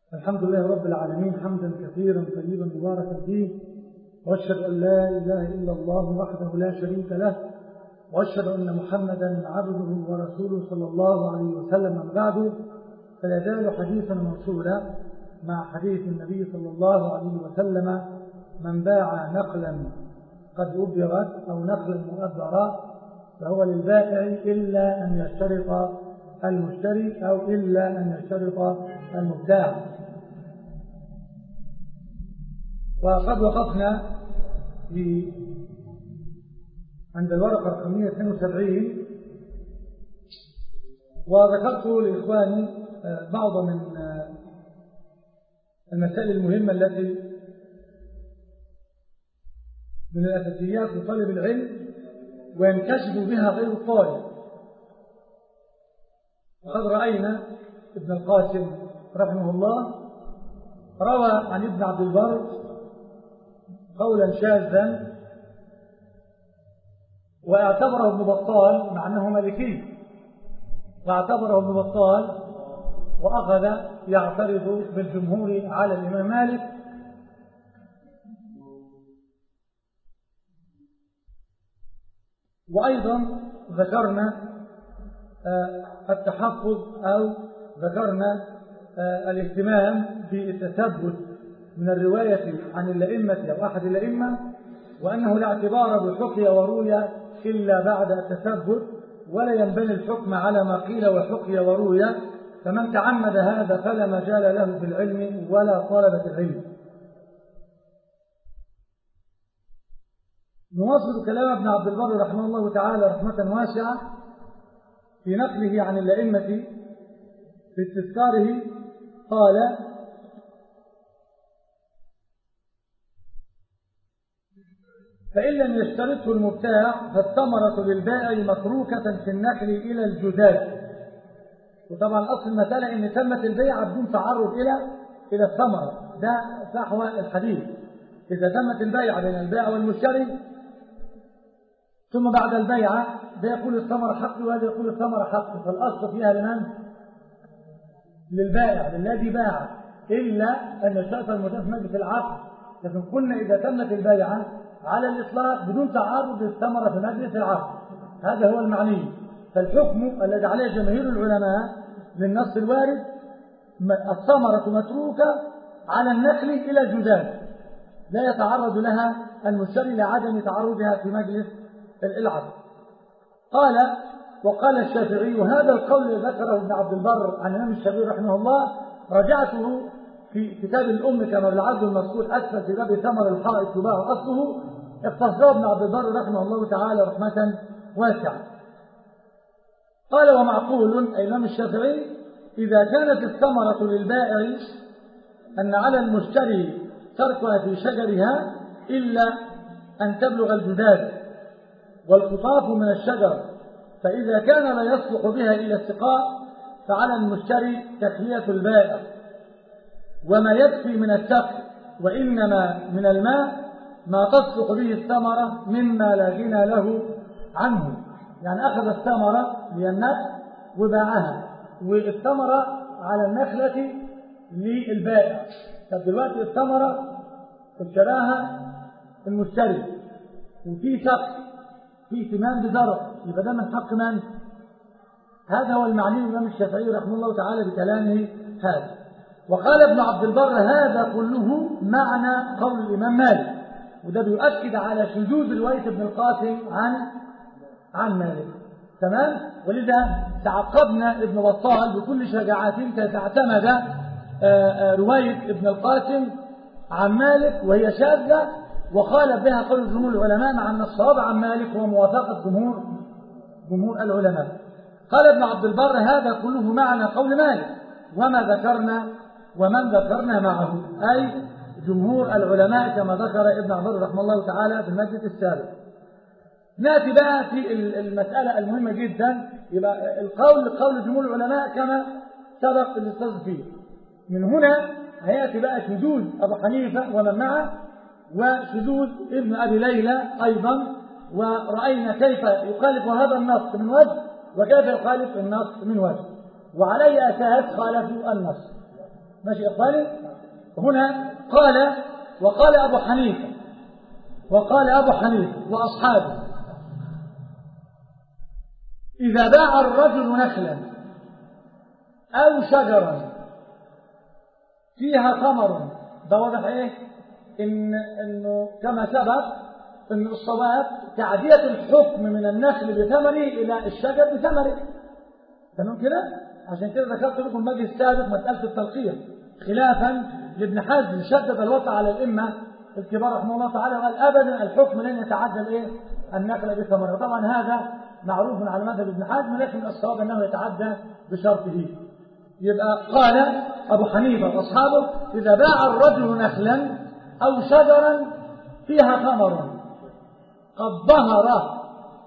الحمد لله رب العالمين حمدا كثيرا طيبا مباركا فيه واشهد ان لا اله الا الله وحده لا شريك له واشهد ان محمدا عبده ورسوله صلى الله عليه وسلم من بعده فلا زال حديثا موصولا مع حديث النبي صلى الله عليه وسلم من باع نقلا قد أبرت أو نقلا مؤبرا فهو للبائع إلا أن يشترط المشتري أو إلا أن يشترط المبتاع وقد وقفنا في عند الورقة الرقمية 72 وذكرت لإخواني بعض من المسائل المهمة التي من الأساسيات لطالب العلم وينكشف بها غير الطالب وقد رأينا ابن القاسم رحمه الله روى عن ابن عبد البر قولا شاذا واعتبره ابن بطال مع انه مالكي واعتبره ابن بطال واخذ يعترض بالجمهور على الامام مالك وايضا ذكرنا التحفظ او ذكرنا الاهتمام بالتثبت من الرواية عن الأئمة أو أحد الأئمة وأنه لا اعتبار بحكي وروي إلا بعد التثبت ولا ينبني الحكم على ما قيل وحكي وروي فمن تعمد هذا فلا مجال له في العلم ولا طلبة العلم نواصل كلام ابن عبد البر رحمه الله تعالى رحمة واسعة في نقله عن الأئمة في استذكاره قال فإن لم يشترطه المبتاع فالثمرة للبائع متروكة في النخل إلى الجداد وطبعا أصل المسألة إن تمت البيعة بدون تعرض إلى إلى الثمرة ده فحوى الحديث إذا تمت البيعة بين البائع والمشتري ثم بعد البيعة ده يقول الثمرة حقي وهذا يقول الثمرة حقي فالأصل فيها لمن؟ للبائع للذي باع إلا أن يشترط المتاح في مجلس العقد لكن قلنا إذا تمت البيعة على الإطلاق بدون تعرض للثمرة في مجلس العقد هذا هو المعني فالحكم الذي عليه جماهير العلماء للنص الوارد الثمرة متروكة على النخل إلى الجداد لا يتعرض لها المشتري لعدم تعرضها في مجلس العقد قال وقال الشافعي هذا القول الذي ذكره ابن عبد البر عن الإمام الشافعي رحمه الله رجعته في كتاب الأم كما بالعرض المذكور أسفل في باب ثمر الحائط يباع أصله اختصره ابن عبد البر رحمه الله تعالى رحمة واسعة قال ومعقول أي الإمام الشافعي إذا كانت الثمرة للبائع أن على المشتري تركها في شجرها إلا أن تبلغ الجداد والقطاف من الشجر فإذا كان لا يصلح بها إلى السقاء فعلى المشتري تخلية البائع وما يكفي من السقي وإنما من الماء ما تصلح به الثمرة مما لا غنى له عنه يعني أخذ الثمرة للنخل وباعها والثمرة على النخلة للبائع طب دلوقتي الثمرة اشتراها المشتري وفي سقي في اهتمام بزرع يبقى ده من حق من؟ هذا هو المعني الإمام الشافعي رحمه الله تعالى بكلامه هذا وقال ابن عبد البر هذا كله معنى قول الإمام مالك وده بيؤكد على شذوذ رواية ابن القاسم عن عن مالك تمام ولذا تعقبنا ابن بطال بكل شجاعة تعتمد رواية ابن القاسم عن مالك وهي شاذة وخالف بها قول جمهور العلماء مع أن الصواب عن مالك هو موافقة جمهور جمهور العلماء قال ابن عبد البر هذا كله معنى قول مالك وما ذكرنا ومن ذكرنا معه أي جمهور العلماء كما ذكر ابن عبد رحمه الله تعالى في المجلس السابق نأتي بقى في المسألة المهمة جدا يبقى القول قول جمهور العلماء كما سبق الاستاذ فيه من هنا هيأتي بقى شذوذ أبو حنيفة ومن معه وشذوذ ابن أبي ليلى أيضا ورأينا كيف يخالف هذا النص من وجه وكيف يخالف النص من وجه وعلى أي أساس خالفوا النص ماشي يا إخواني هنا قال وقال أبو حنيفة وقال أبو حنيفة وأصحابه إذا باع الرجل نخلا أو شجرا فيها ثمر ده واضح إيه؟ إن إنه كما سبق إن الصواب تعدية الحكم من النخل بثمره إلى الشجر بثمره تمام كده؟ عشان كده ذكرت لكم المجلس السابق مسألة التلقيح خلافا لابن حزم شدد الوطأ على الأئمة الكبار رحمه الله تعالى وقال أبدا الحكم لن يتعدى الإيه؟ النخل بثمره طبعا هذا معروف على مذهب ابن حزم لكن الصواب أنه يتعدى بشرطه يبقى قال أبو حنيفة وأصحابه إذا باع الرجل نخلا أو شجرا فيها ثمر قد ظهر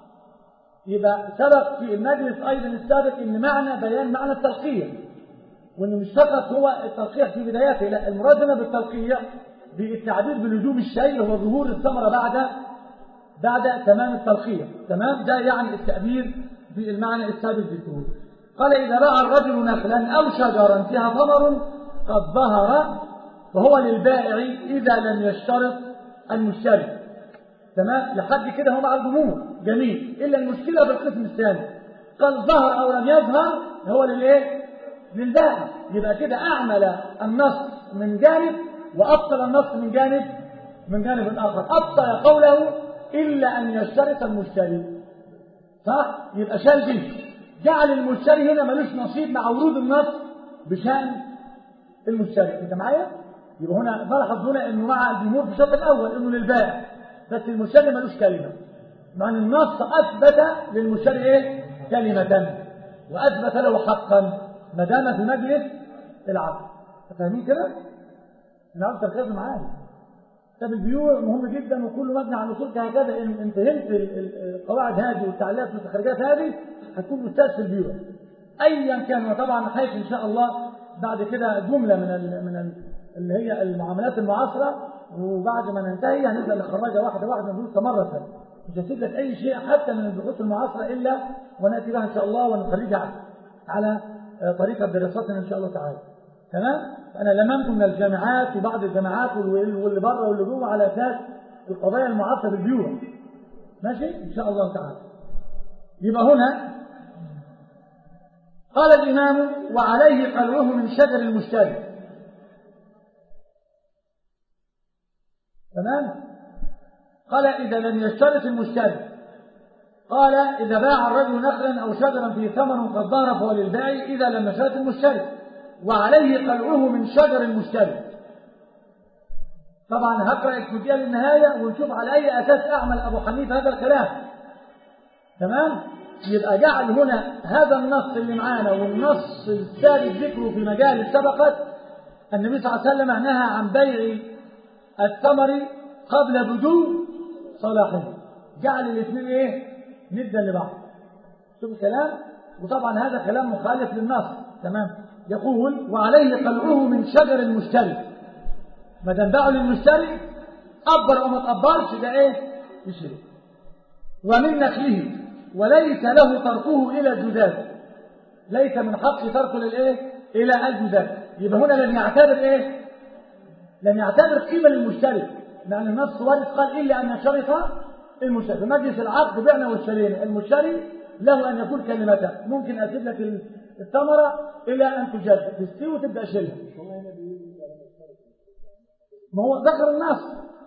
يبقى سبق في المجلس أيضا السابق إن معنى بيان معنى التلقيح وإن مش فقط هو التلقيح في بداياته لا المراد بالتلقيح بالتعبير بلزوم الشيء هو ظهور الثمرة بعد بعد تمام التلقيح تمام ده يعني التعبير بالمعنى السابق ذكره قال إذا باع الرجل نخلا أو شجرا فيها ثمر قد ظهر فهو للبائع إذا لم يشترط المشتري تمام لحد كده هو مع الجمهور جميل إلا المشكلة بالقسم الثاني قال ظهر أو لم يظهر هو للإيه للبائع يبقى كده أعمل النص من جانب وأبطل النص من جانب من جانب آخر أبطل قوله إلا أن يشترط المشتري صح يبقى شال دي جعل المشتري هنا ملوش نصيب مع ورود النص بشأن المشتري انت معايا يبقى هنا نلاحظ هنا انه مع الجمهور في الشرط الاول انه للبائع بس المشتري ملوش كلمه مع ان النص اثبت للمشتري ايه كلمه واثبت له حقا ما دام في مجلس العقد فاهمين كده انا عاوز تركزوا معايا كتاب البيوع مهم جدا وكله مبني على الاصول كهكذا ان ان فهمت القواعد هذه والتعليقات والتخريجات هذه هتكون استاذ في البيوع ايا كان وطبعا هيك ان شاء الله بعد كده جمله من ال من ال اللي هي المعاملات المعاصره وبعد ما ننتهي هنبدا نخرجها واحده واحده ندرسها كمره مش هسيب لك اي شيء حتى من البحوث المعاصره الا وناتي بها ان شاء الله ونخرجها على طريقه دراستنا ان شاء الله تعالى تمام انا لممت من الجامعات وبعض الجامعات واللي بره واللي جوه على اساس القضايا المعاصره بالبيوع ماشي ان شاء الله تعالى يبقى هنا قال الامام وعليه قلعه من شجر المشتري تمام قال اذا لم يشترط المشتري قال إذا باع الرجل نخلا أو شجرا في ثمن قد ظهر فهو للبائع إذا لم يشترط المشتري وعليه قلعه من شجر المشتري طبعا هقرأ الكتية للنهاية ونشوف على أي أساس أعمل أبو حنيفة هذا الكلام تمام يبقى جعل هنا هذا النص اللي معانا والنص الثالث ذكره في مجال سبقت النبي صلى الله عليه وسلم نهى عن بيع الثمر قبل بدو صلاحه جعل الاثنين ايه ندا لبعض شوف الكلام وطبعا هذا كلام مخالف للنص تمام يقول وعليه قلعه من شجر المشتري ما دام باعه للمشتري أبر أو ما تأبرش ده إيه يشري ومن نخله وليس له تركه إلى الجداد ليس من حق تركه للإيه إلى الجداد يبقى هنا لم يعتبر إيه لم يعتبر قيمة للمشتري لأن النص وارد قال إلا أن يشترط المشتري في مجلس العقد بعنا واشترينا المشتري له أن يقول كلمته ممكن أسيب لك الثمرة إلى أن تجدد تستوي وتبدأ شيلها ما هو ذكر النص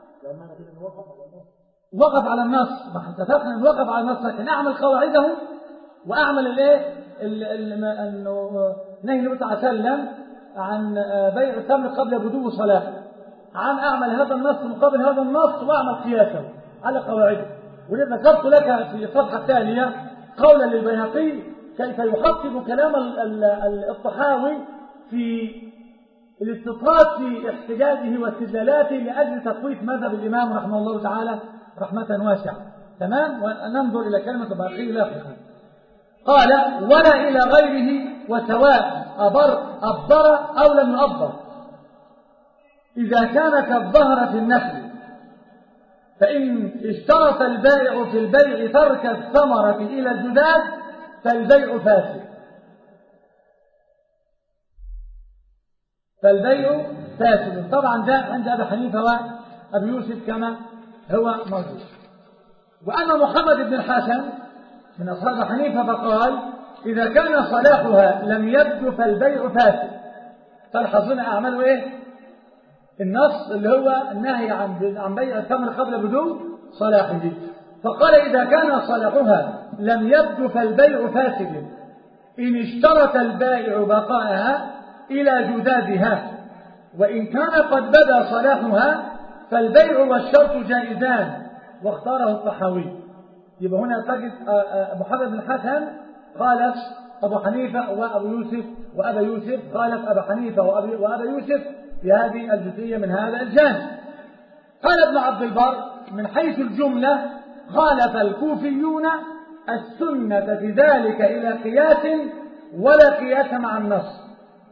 وقف على النص ما احنا اتفقنا ان وقف على النص لكن اعمل قواعده واعمل الايه انه نهي النبي صلى الله عليه وسلم عن بيع التمر قبل بدو صلاه عن اعمل هذا النص مقابل هذا النص واعمل قياسه على قواعده ولذا ذكرت لك في الصفحه التاليه قولا للبيهقي كيف يحقق كلام الطحاوي في الاستطراد في احتجاجه واستدلالاته لأجل تقوية مذهب الإمام رحمه الله تعالى رحمة واسعة تمام وننظر إلى كلمة الباقي لاحقا قال ولا إلى غيره وسواء أبر أبر أو لم يؤبر إذا كان كالظهر في النخل فإن اشترط البائع في البيع ترك الثمرة إلى الجداد فالبيع فاسد فالبيع فاسد طبعا ده عند أبي حنيفة وأبي يوسف كما هو موجود وأما محمد بن الحسن من أصحاب حنيفة فقال إذا كان صلاحها لم يبدو فالبيع فاسد فالحظون أعملوا إيه النص اللي هو النهي عن عن بيع التمر قبل بدو صلاحه فقال إذا كان صلاحها لم يبدو فالبيع فاسد إن اشترط البائع بقاءها إلى جدادها وإن كان قد بدا صلاحها فالبيع والشرط جائزان واختاره الطحاوي يبقى هنا تجد محمد بن الحسن قالت أبو حنيفة وأبو يوسف وأبا يوسف قالت أبا حنيفة وأبا يوسف في هذه الجزئية من هذا الجانب قال ابن عبد البر من حيث الجملة خالف الكوفيون السنة في ذلك إلى قياس ولا قياس مع النص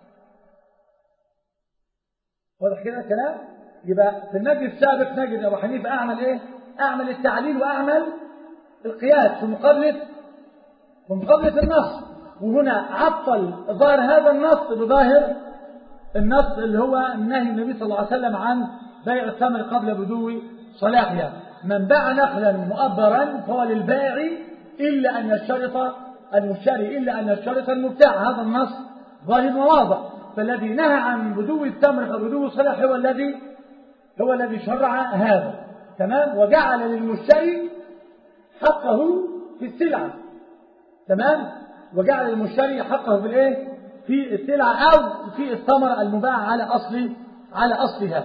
واضح كده الكلام يبقى في النجد السابق نجد أبو حنيفة أعمل إيه أعمل التعليل وأعمل القياس في مقابلة في مقابلة النص وهنا عطل ظاهر هذا النص بظاهر النص اللي هو نهي النبي صلى الله عليه وسلم عن بيع الثمر قبل بدو صلاحها من باع نخلا مؤبرا فهو للبائع إلا أن يشترط المشتري إلا أن يشترط المبتاع هذا النص ظاهر وواضح فالذي نهى عن بدو التمر بدو الصلاح هو الذي هو الذي شرع هذا تمام وجعل للمشتري حقه في السلعة تمام وجعل للمشتري حقه في الايه في السلعة أو في الثمر المباع على أصل على أصلها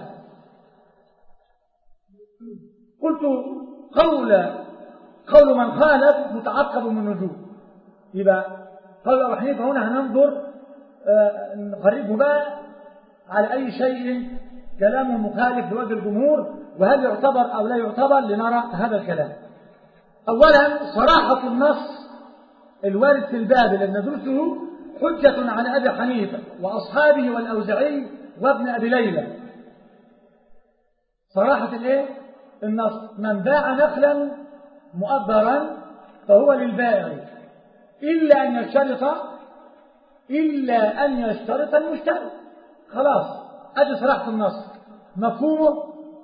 قلت قول قول من خالف متعقب من وجوه يبقى قول أبو حنيفة هنا هننظر آه نخرجه بقى على أي شيء كلامه مخالف لوجه الجمهور وهل يعتبر أو لا يعتبر لنرى هذا الكلام أولا صراحة النص الوارد في الباب الذي ندرسه حجة على أبي حنيفة وأصحابه والأوزعي وابن أبي ليلى صراحة الإيه؟ النص من باع نخلا مؤبرا فهو للبائع إلا أن يشترط إلا أن يشترط المشتري خلاص أدي صراحة النص مفهومه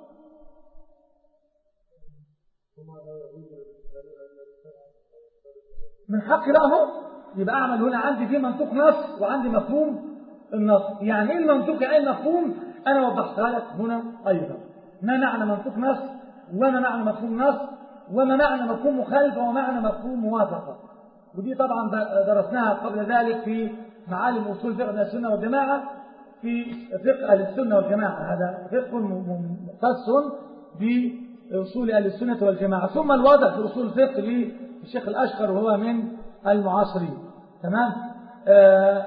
من حق له يبقى أعمل هنا عندي في منطوق نص وعندي مفهوم النص يعني إيه المنطوق يعني المفهوم أنا وضحتها لك هنا أيضا ما معنى منطوق نص وما معنى مفهوم نص وما معنى مفهوم مخالفة ومعنى مفهوم موافقة ودي طبعا درسناها قبل ذلك في معالم أصول فقه السنة والجماعة في فقه أهل السنة والجماعة هذا فقه مختص بأصول أهل السنة والجماعة ثم الواضح في أصول الفقه للشيخ الأشقر وهو من المعاصرين تمام آه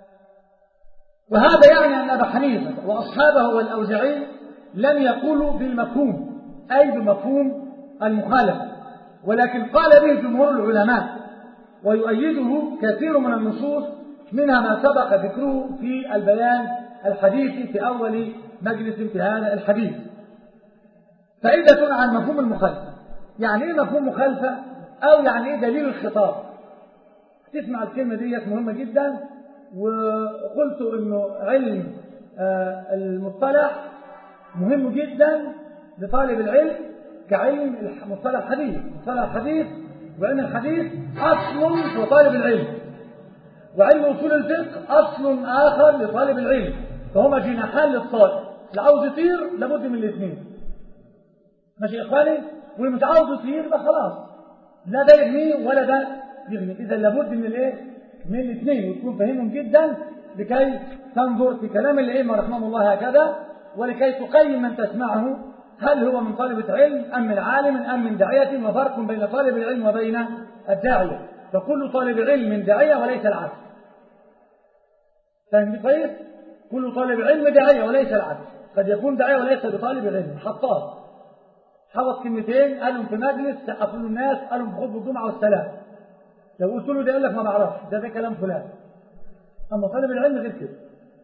وهذا يعني أن أبا حنيفة وأصحابه والأوزعي لم يقولوا بالمفهوم أي بمفهوم المخالفة ولكن قال به جمهور العلماء ويؤيده كثير من النصوص منها ما سبق ذكره في البيان الحديثي في أول مجلس في هذا الحديث فائدة عن مفهوم المخالفة يعني ايه مفهوم مخالفة أو يعني ايه دليل الخطاب تسمع الكلمة دي مهمة جدا وقلت انه علم المصطلح مهم جدا لطالب العلم كعلم مصطلح الحديث مصطلح الحديث وعلم الحديث أصل في طالب العلم وعلم أصول الفقه أصل آخر لطالب العلم فهما جناحان للطالب اللي عاوز يطير لابد من الاثنين ماشي يا إخواني واللي مش عاوز يطير يبقى خلاص لا ده يغنيه ولا ده يغنيه إذا لابد من الايه من الاثنين وتكون فاهمهم جدا لكي تنظر في كلام الأئمة رحمهم الله هكذا ولكي تقيم من تسمعه هل هو من طالبة علم أم من عالم أم من داعية وفرق بين طالب العلم وبين الداعية فكل طالب علم داعية وليس العكس فاهم كويس؟ كل طالب علم داعية وليس العكس قد يكون داعية وليس بطالب علم حطاب حفظ كلمتين قالهم في مجلس سقفوا الناس قالهم في خطبة الجمعة والسلام لو قلت له ده يقول لك ما بعرفش ده ده كلام فلان أما طالب العلم غير كده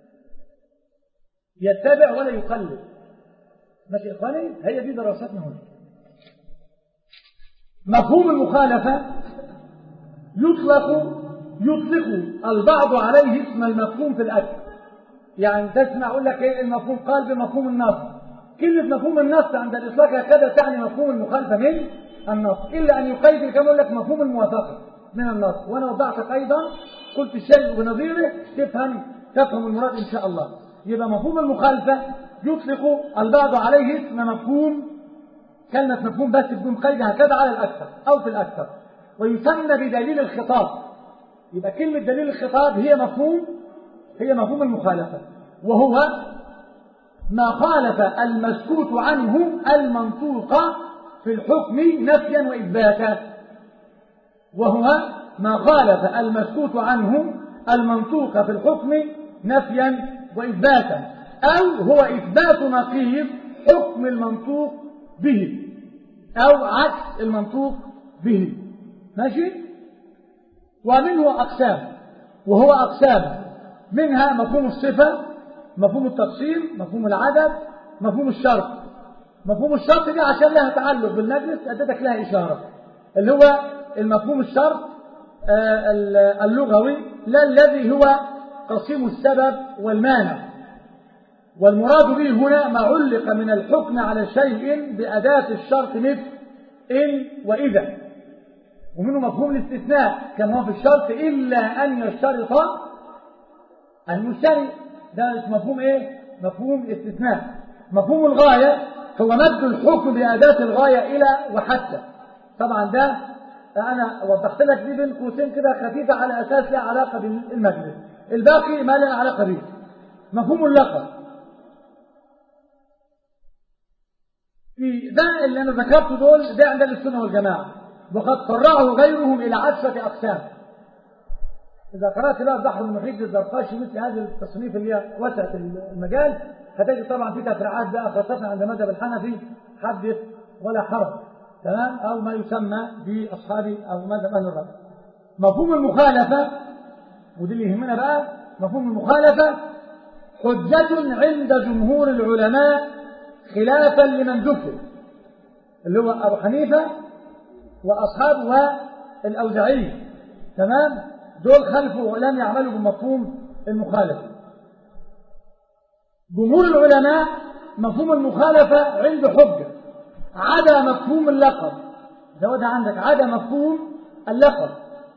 يتبع ولا يقلد ماشي يا إخواني هي دي دراستنا هنا مفهوم المخالفة يطلق يطلق البعض عليه اسم المفهوم في الأكل يعني تسمع أقول لك إيه المفهوم قال بمفهوم النص كلمة مفهوم النص عند الإطلاق هكذا تعني مفهوم المخالفة من النص إلا أن يقيد كما أقول لك مفهوم الموافقة من النص وأنا وضعتك أيضا قلت الشيء بنظيره تفهم تفهم المراد إن شاء الله يبقى مفهوم المخالفة يطلق البعض عليه اسم مفهوم كلمة مفهوم بس بدون قيد هكذا على الأكثر أو في الأكثر ويسمى بدليل الخطاب يبقى كلمة دليل الخطاب هي مفهوم هي مفهوم المخالفة وهو ما خالف المسكوت عنه المنطوق في الحكم نفيا وإثباتا وهو ما خالف المسكوت عنه المنطوق في الحكم نفيا وإثباتا أو هو إثبات نقيض حكم المنطوق به أو عكس المنطوق به ماشي ومنه أقسام وهو أقسام منها مفهوم الصفة مفهوم التفصيل مفهوم العدد مفهوم الشرط مفهوم الشرط دي عشان لها تعلق بالمجلس اديتك لها إشارة اللي هو المفهوم الشرط اللغوي لا الذي هو قسيم السبب والمانع والمراد به هنا ما علق من الحكم على شيء بأداة الشرط مثل إن وإذا ومنه مفهوم الاستثناء كما هو في الشرط إلا أن يشترط المشتري ده مفهوم إيه؟ مفهوم الاستثناء مفهوم الغاية هو مد الحكم بأداة الغاية إلى وحتى طبعا ده أنا وضحت لك دي بين قوسين كده خفيفة على أساس لها علاقة بالمجلس الباقي ما له علاقة به مفهوم اللقب في ده اللي أنا ذكرته دول ده عند السنة والجماعة وقد قرعه غيرهم إلى عشرة أقسام إذا قرأت بقى البحر المحيط للزرقاشي مثل هذه التصنيف اللي هي وسعت المجال هتجد طبعا في تفريعات بقى خاصة عند مذهب الحنفي حدث ولا حرج تمام أو ما يسمى بأصحاب أو مذهب أهل الرأي مفهوم المخالفة ودي اللي يهمنا بقى مفهوم المخالفة حجة عند جمهور العلماء خلافا لمن ذكر اللي هو أبو حنيفة وأصحاب والأوزعي تمام دول خلفوا ولم يعملوا بمفهوم المخالفة جمهور العلماء مفهوم المخالفة عنده حجة عدا مفهوم اللقب زودها عندك عدا مفهوم اللقب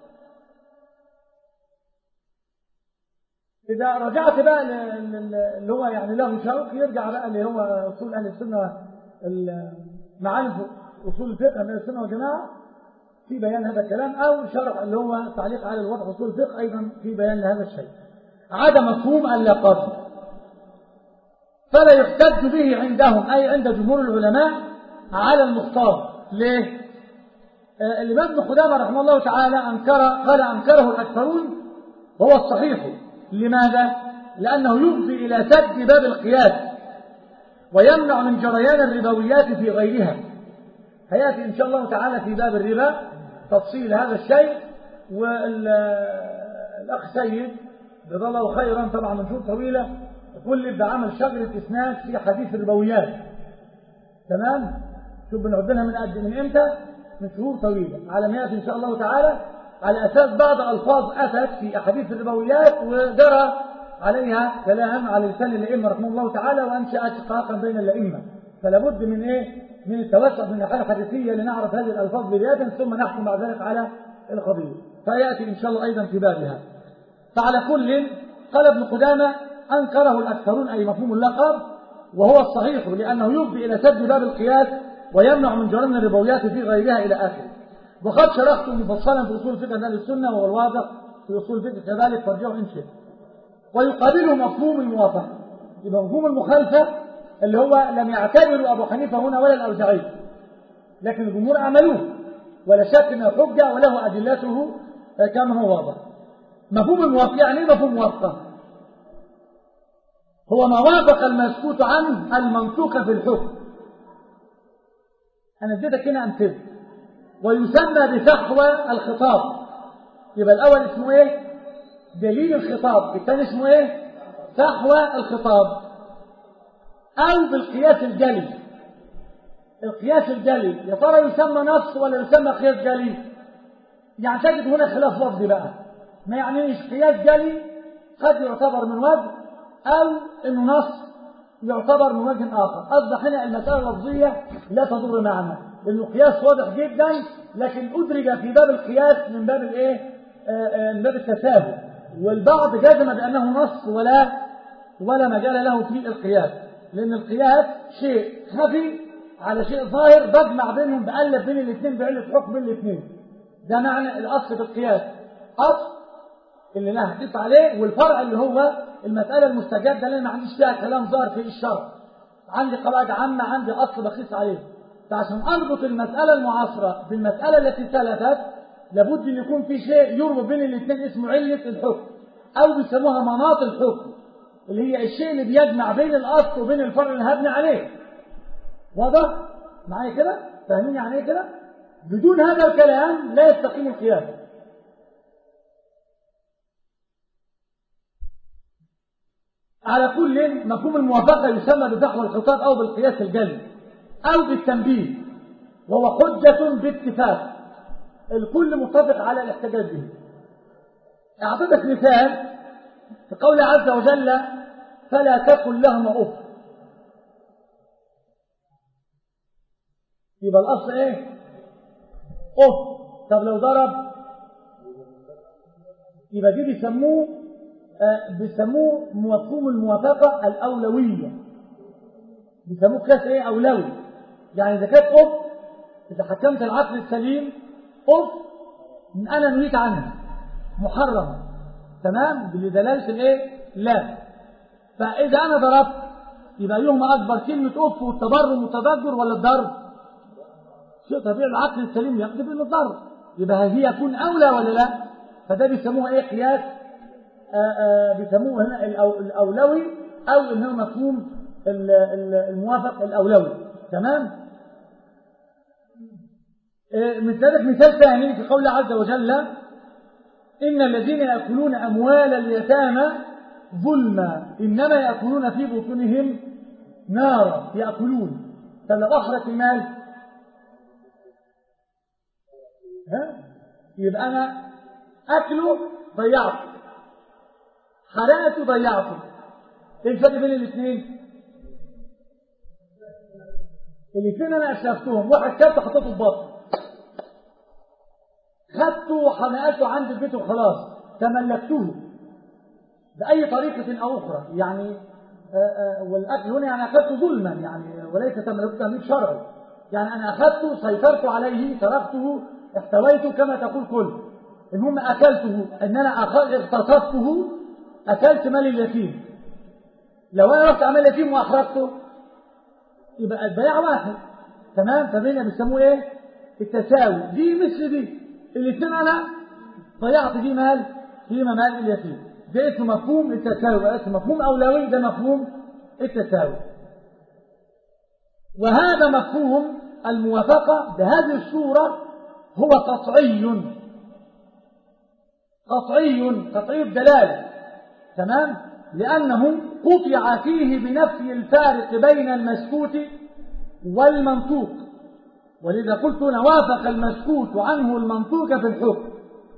إذا رجعت بقى اللي هو يعني له شوق يرجع بقى اللي هو أصول أهل السنة معالم أصول الفقه من السنة والجماعة في بيان هذا الكلام أو شرح اللي هو تعليق على الوضع أصول الفقه أيضا في بيان هذا الشيء عدا مفهوم اللقب فلا يحتج به عندهم أي عند جمهور العلماء على المختار ليه؟ آه الإمام ابن قدامة رحمه الله تعالى أنكر قال أنكره الأكثرون وهو الصحيح لماذا؟ لأنه يفضي إلى سد باب القياس ويمنع من جريان الربويات في غيرها هيأتي إن شاء الله تعالى في باب الربا تفصيل هذا الشيء والأخ سيد جزاه الله خيرا طبعا منشور طويلة كلف بعمل شجرة إسناد في حديث الربويات تمام شوف بنعد لها من قد من امتى من شهور طويلة على ما يأتي إن شاء الله تعالى على أساس بعض ألفاظ أتت في أحاديث الربويات وجرى عليها كلام على لسان الأئمة رحمه الله تعالى وأنشأت شقاقا بين الأئمة فلا بد من إيه من التوسع من الناحية الحديثية لنعرف هذه الألفاظ بداية ثم نحكم بعد ذلك على القضية فيأتي إن شاء الله أيضا في بابها فعلى كل قال ابن قدامة أنكره الأكثرون أي مفهوم اللقب وهو الصحيح لأنه يفضي إلى سد باب القياس ويمنع من جرم الربويات في غيرها إلى آخره وقد شرحت مفصلا في أصول فقه أهل السنة وهو الواضح في أصول فقه كذلك فارجعوا إن شئت ويقابله مفهوم الموافقة يبقى مفهوم المخالفة اللي هو لم يعتبروا أبو حنيفة هنا ولا الأوزاعي لكن الجمهور عملوه ولا شك أنه حجة وله أدلته كما هو واضح مفهوم الموافقة يعني ايه مفهوم الموافقة هو ما وافق المسكوت عنه المنطوق في الحكم أنا اديتك هنا أمثلة ويسمى بفحوى الخطاب يبقى الأول اسمه إيه؟ دليل الخطاب الثاني اسمه إيه؟ فحوى الخطاب أو بالقياس الجلي القياس الجلي يا ترى يسمى نص ولا يسمى قياس جلي؟ يعني تجد هنا خلاف لفظي بقى ما يعنيش قياس جلي قد يعتبر من وجه أو إنه نص يعتبر من وجه آخر أصبح هنا المسألة اللفظية لا تضر معنا لأنه قياس واضح جدا لكن أدرج في باب القياس من باب الإيه؟ من باب التساهل والبعض جزم بأنه نص ولا ولا مجال له في القياس لأن القياس شيء خفي على شيء ظاهر بجمع بينهم بقلب بين الاثنين بعلة حكم بين الاثنين ده معنى الأصل في القياس أصل اللي لا هتقيس عليه والفرع اللي هو المسألة المستجدة اللي ما عنديش فيها كلام ظاهر في الشرع عندي قواعد عامة عندي أصل بقيس عليه فعشان أربط المسألة المعاصرة بالمسألة التي سلفت لابد أن يكون في شيء يربط بين الاثنين اسمه علة الحكم أو بيسموها مناط الحكم اللي هي الشيء اللي بيجمع بين الأصل وبين الفرع اللي هبني عليه واضح؟ معايا كده؟ فاهمين يعني ايه كده؟ بدون هذا الكلام لا يستقيم القياس على كل مفهوم الموافقة يسمى بفحوى الخطاب أو بالقياس الجلي أو بالتنبيه وهو حجة باتفاق الكل متفق على الاحتجاج به أعطيتك مثال في قول عز وجل فلا تكن لهما أف يبقى الأصل إيه؟ أف طب لو ضرب يبقى دي بيسموه آه بيسموه مفهوم الموافقة الأولوية بيسموه قياس إيه؟ أولوي يعني إذا كانت أف إذا حكمت العقل السليم أف من أنا نهيت عنها محرمة تمام بدلالة الإيه؟ لا فإذا أنا ضربت يبقى أيهما أكبر كلمة أف والتبرم والتضجر ولا الضرب؟ شيء طبيعي العقل السليم يقضي بأنه الضرب يبقى هل هي يكون أولى ولا لا؟ فده بيسموه إيه قياس آآ آآ بيسموه هنا الأولوي أو إن هو مفهوم الموافق الأولوي تمام؟ من ذلك مثال ثاني في قول عز وجل إن الذين يأكلون أموال اليتامى ظلما إنما يأكلون في بطونهم نارا يأكلون فلو أحرق المال ها يبقى أنا أكله ضيعته حرقته ضيعته إيه الفرق بين الاثنين؟ الاثنين أنا أشرفتهم واحد كلته حطيته في بطنه خدته وحملته عند البيت وخلاص تملكته بأي طريقة أو أخرى يعني آآ آآ والأكل هنا يعني أخذته ظلما يعني وليس تملكته تمليك شرعي يعني أنا أخذته سيطرت عليه تركته احتويته كما تقول كل المهم أكلته إن أنا اغتصبته أكلت مال اليتيم لو أنا رحت أعمل يتيم وأحرقته يبقى البيع واحد تمام فبين بيسموه إيه التساوي دي مثل دي الاثنين أنا ضيعت دي مال فيما مال اليتيم ده اسمه مفهوم التساوي ده اسمه مفهوم أولوي ده مفهوم التساوي وهذا مفهوم الموافقة بهذه الصورة هو قطعي قطعي قطعي الدلالة تمام لأنه قطع فيه بنفي الفارق بين المسكوت والمنطوق ولذا قلت نوافق المسكوت عنه المنطوق في الحكم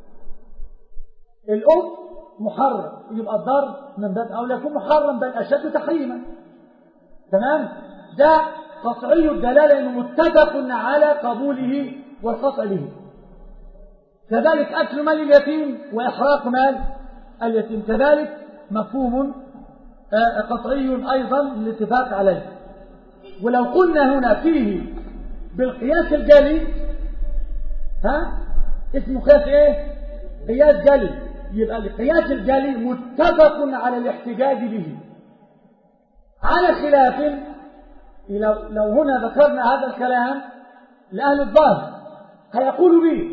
الأم محرم يبقى الضرب من باب أولى يكون محرم بل أشد تحريما تمام ده قطعي الدلالة إنه متفق على قبوله والقطع به كذلك أكل مال اليتيم وإحراق مال اليتيم كذلك مفهوم قطعي أيضا للاتفاق عليه ولو قلنا هنا فيه بالقياس الجلي ها اسمه قياس ايه قياس جلي يبقى القياس الجلي متفق على الاحتجاج به على خلاف لو, لو هنا ذكرنا هذا الكلام لأهل الظاهر هيقولوا به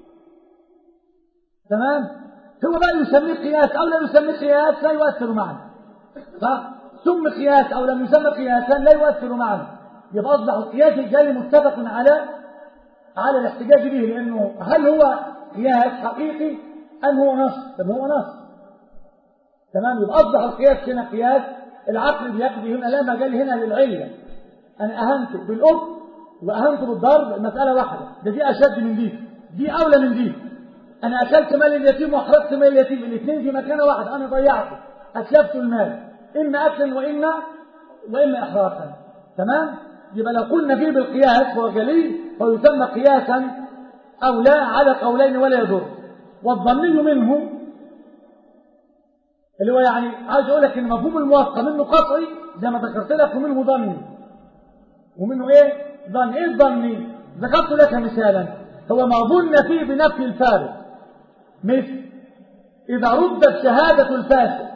تمام هو بقى يسميه قياس أو لا يسميه قياس لا يؤثر معنا صح سمي قياس أو لم يسمى قياسا لا يؤثر معنا يبقى أصبح القياس الجاري متفق على على الاحتجاج به لأنه هل هو قياس حقيقي أم هو نص طب هو نص تمام يبقى أصبح القياس هنا قياس العقل بيقضي هنا لا مجال هنا للعلة أنا أهنت بالأم وأهنت بالضرب المسألة واحدة ده دي أشد من دي دي أولى من دي أنا أكلت مال اليتيم وأحرقت مال اليتيم الاثنين في مكانة واحدة أنا ضيعته أتلفت المال إما أكلا وإما وإما إحراقا تمام يبقى لو قلنا فيه بالقياس هو جليل فيسمى قياسا أو لا على قولين ولا يضر والظني منه اللي هو يعني عايز اقول لك ان مفهوم الموافقه منه قطعي زي ما ذكرت لك ومنه ظني ومنه ايه ظني ايه الظني ذكرت لك مثالا هو ما ظن فيه بنفي الفارق مثل اذا ردت شهاده الفاسق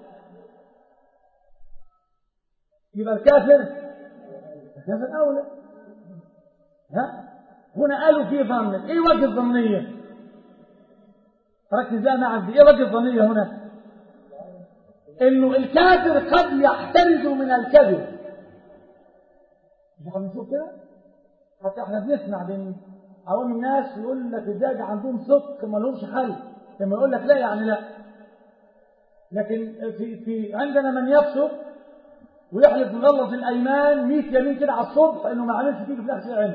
يبقى الكافر الكافر اولى ها هنا قالوا فيه ظن ايه وجه الظنيه ركز بقى معك ايه وجه الظنيه هنا انه الكافر قد يحترز من الكذب مش احنا بنشوف كده حتى احنا بنسمع بين عوام الناس يقول لك ازاي ده عندهم صدق ما لهمش حل لما يقول لك لا يعني لا لكن في في عندنا من يفسق ويحلف بغلظ الايمان 100 يمين كده على الصبح انه ما عملش فيه في الاخر العلم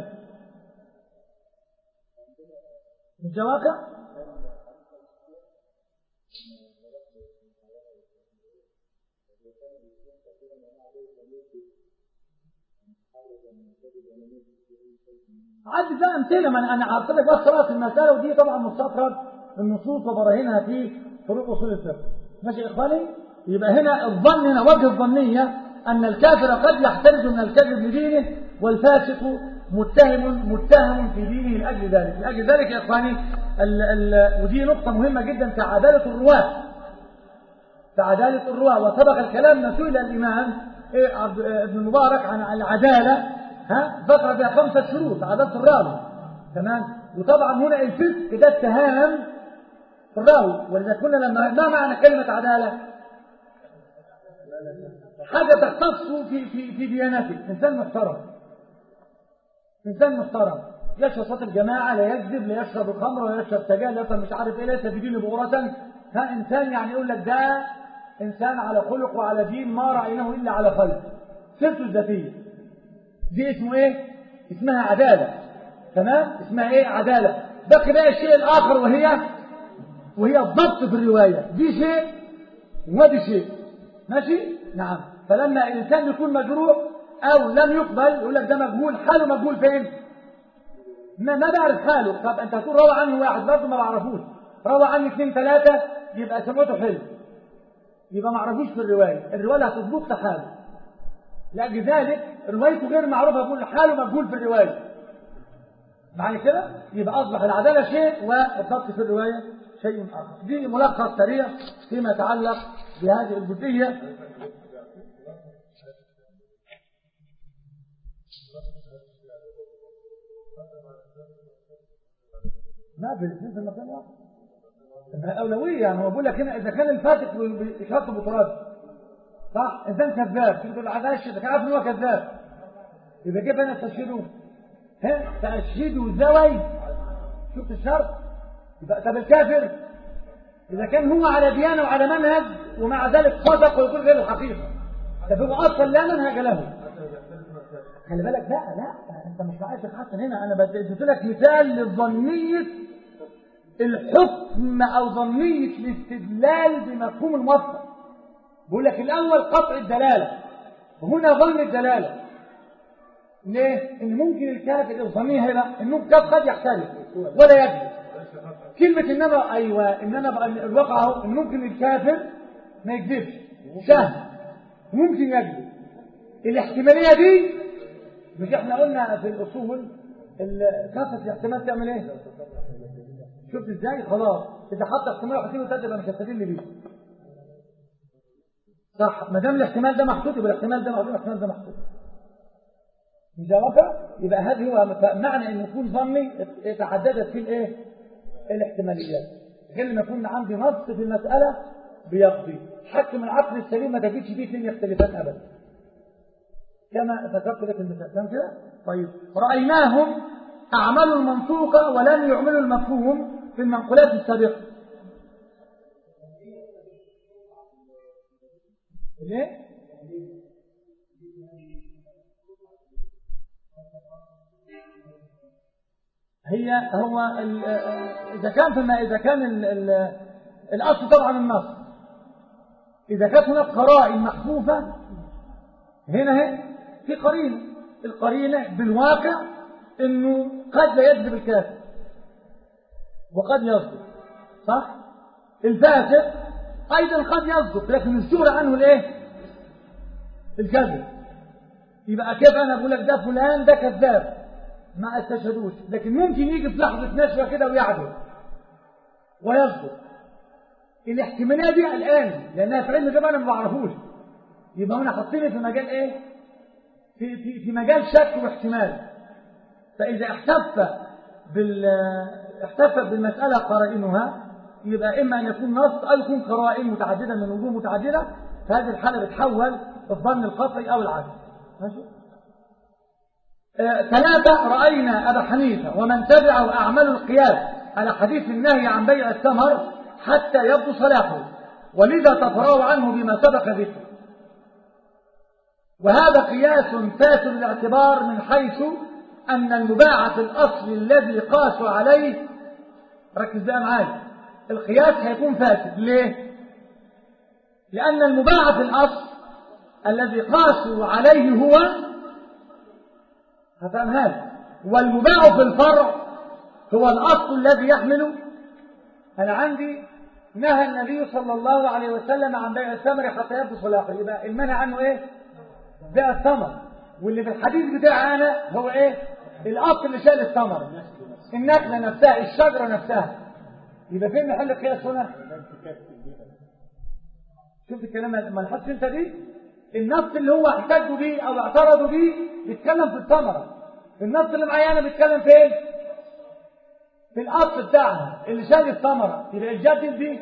مش ده واقع؟ عدد بقى امثله ما انا عرفت لك بس راس المساله ودي طبعا مستطرد النصوص وبراهينها في فروق اصول الفقه ماشي يا اخواني يبقى هنا الظن هنا وجه الظنيه ان الكافر قد يحترز من الكذب لدينه والفاسق متهم متهم في دينه لاجل ذلك لاجل ذلك يا اخواني ال ال ودي نقطه مهمه جدا في عداله الرواه في عداله الرواه وسبق الكلام ما سئل الامام إيه عبد ابن المبارك عن العداله ها ذكر بها خمسة شروط عدالة الراوي تمام وطبعا هنا الفسق ده اتهام في الراوي ولذا كنا لما ما معنى كلمة عدالة حاجة تختص في في في ديانته إنسان محترم إنسان محترم يشرب صوت الجماعة لا يكذب لا يشرب الخمر ولا يشرب سجاير لا يشرب مش عارف ايه ليس في دين بغرة ها إنسان يعني يقول لك ده إنسان على خلق وعلى دين ما رأيناه إلا على خير سيرته الذاتية دي اسمه ايه اسمها عدالة تمام اسمها ايه عدالة بقي بقى الشيء الاخر وهي وهي الضبط في الرواية دي شيء ودي شيء ماشي نعم فلما الانسان يكون مجروح او لم يقبل يقول لك ده مجهول حاله مجهول فين ما ما بعرف حاله طب انت هتقول روى عنه واحد برضه ما بعرفوش روى عنه اثنين ثلاثة يبقى سمعته حلو يبقى ما عرفوش في الرواية الرواية هتضبط حاله لأجل ذلك روايته غير معروفة يقول حاله مجهول في الرواية معنى كده يبقى أصبح العدالة شيء والضبط في الرواية شيء آخر دي ملخص سريع فيما يتعلق بهذه الجزئية ما في الاثنين في المكان واحد أولوية يعني هو بيقول لك هنا إذا كان الفاتح بشرط بطراد صح انسان كذاب تيجي تقول عداش ده كان عارف ان هو كذاب يبقى كيف انا استشهده ها تأشهده زوي شوف الشرط يبقى طب الكافر اذا كان هو على ديانه وعلى منهج ومع ذلك صدق ويقول غير الحقيقه طب هو اصلا لا منهج له خلي بالك لا لا انت مش معايا شيخ حسن هنا انا بديت لك مثال لظنيه الحكم او ظنيه الاستدلال بمفهوم الموفق بقول لك الأول قطع الدلالة وهنا ظن الدلالة ليه؟ إن ممكن الكافر الظنية هنا إنه قد يحترف ولا يكذب كلمة إن أنا أيوة إن أنا الواقع أهو إن ممكن الكافر ما يكذبش سهل ممكن يكذب الاحتمالية دي مش احنا قلنا في الأصول كافة الاحتمال تعمل ايه؟ شفت ازاي؟ خلاص إذا حط احتمال وحطيله تدري يبقى مش هستدل بيه صح ما دام الاحتمال ده محطوط يبقى الاحتمال ده محطوط الاحتمال ده محطوط مش ده واقع يبقى هذا هو معنى ان يكون ظني تعددت فيه الايه الاحتماليات غير لما يكون عندي نص في المساله بيقضي حتى من العقل السليم ما تجدش فيه اثنين يختلفان ابدا كما ذكرت لك المثال تمام كده طيب رايناهم اعملوا المنطوق ولم يعملوا المفهوم في المنقولات السابقه ليه؟ هي هو إذا كان فيما إذا كان ال ال الأصل طبعا النص إذا كانت هناك قرائن محفوفة هنا هي في قرينة القرينة بالواقع إنه قد لا يكذب الكافر وقد يصدق صح؟ الفاسق أيضا قد يصدق لكن الشهر عنه الإيه؟ الكذب يبقى كيف أنا بقول لك ده فلان ده كذاب ما استشهدوش لكن ممكن يجي في لحظة نشوة كده ويعدل ويصدق الاحتمالية دي الآن لأنها في علم الغيب أنا ما بعرفوش يبقى هنا حاطيني في مجال إيه؟ في, في, في مجال شك واحتمال فإذا احتف بال احتفت بالمسألة قرائنها يبقى إما أن يكون نص أو يكون قرائن متعددة من وجوه متعددة فهذه الحالة بتحول الظن القطعي أو العكس ماشي آه، ثلاثة رأينا أبا حنيفة ومن تبعه أعمال القياس على حديث النهي عن بيع الثمر حتى يبدو صلاحه ولذا تفرعوا عنه بما سبق ذكره وهذا قياس فاسد الاعتبار من حيث أن المباع في الأصل الذي قاسوا عليه ركز بقى معايا القياس هيكون فاسد ليه؟ لأن المباع في الأصل الذي قاسوا عليه هو هفهم هذا والمباع في الفرع هو الأصل الذي يحمل أنا عندي نهى النبي صلى الله عليه وسلم عن بيع الثمر حتى يبدو صلاحه يبقى المنع عنه ايه؟ بيع الثمر واللي في الحديث بتاعي انا هو ايه؟ الاصل اللي شال الثمر النخله نفسها الشجره نفسها يبقى فين محل القياس هنا؟ شفت الكلام ما نحطش انت دي النص اللي هو احتجوا بيه او اعترضوا بيه بيتكلم في الثمره النص اللي معايا انا بيتكلم في ايه؟ في الاصل بتاعها اللي شال الثمره يبقى الجدد دي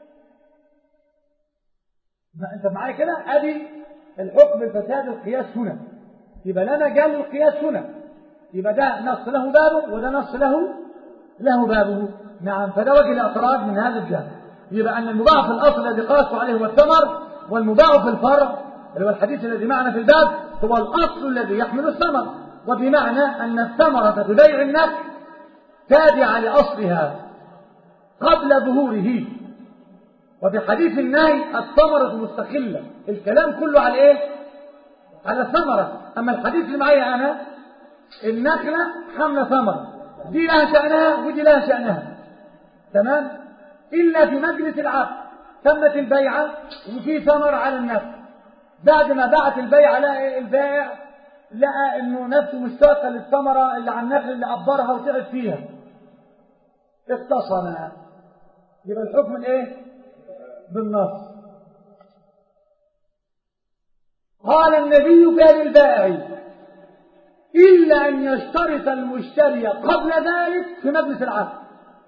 ما انت معايا كده ادي الحكم الفساد القياس هنا يبقى لنا جال القياس هنا يبقى ده نص له بابه وده نص له له بابه نعم فده وجه الاعتراض من هذا الجهه يبقى ان المباع في الاصل الذي قاسوا عليه هو الثمر والمباع في الفرع اللي هو الحديث الذي معنا في الباب هو الاصل الذي يحمل الثمر وبمعنى ان الثمره في بيع النفس تابعه لاصلها قبل ظهوره وفي حديث النهي الثمرة مستقلة الكلام كله على ايه على الثمرة اما الحديث اللي معايا انا النخلة حملة ثمرة دي لها شأنها ودي لها شأنها تمام إلا في مجلس العقد تمت البيعة وفي ثمر على النفس بعد ما باعت البيعة لقى البائع لقى انه نفسه مشتاقة للثمرة اللي على النخل اللي أبرها وتعب فيها اختصم يبقى الحكم الايه بالنص قال النبي كان البائع إلا أن يشترط المشتري قبل ذلك في مجلس العقد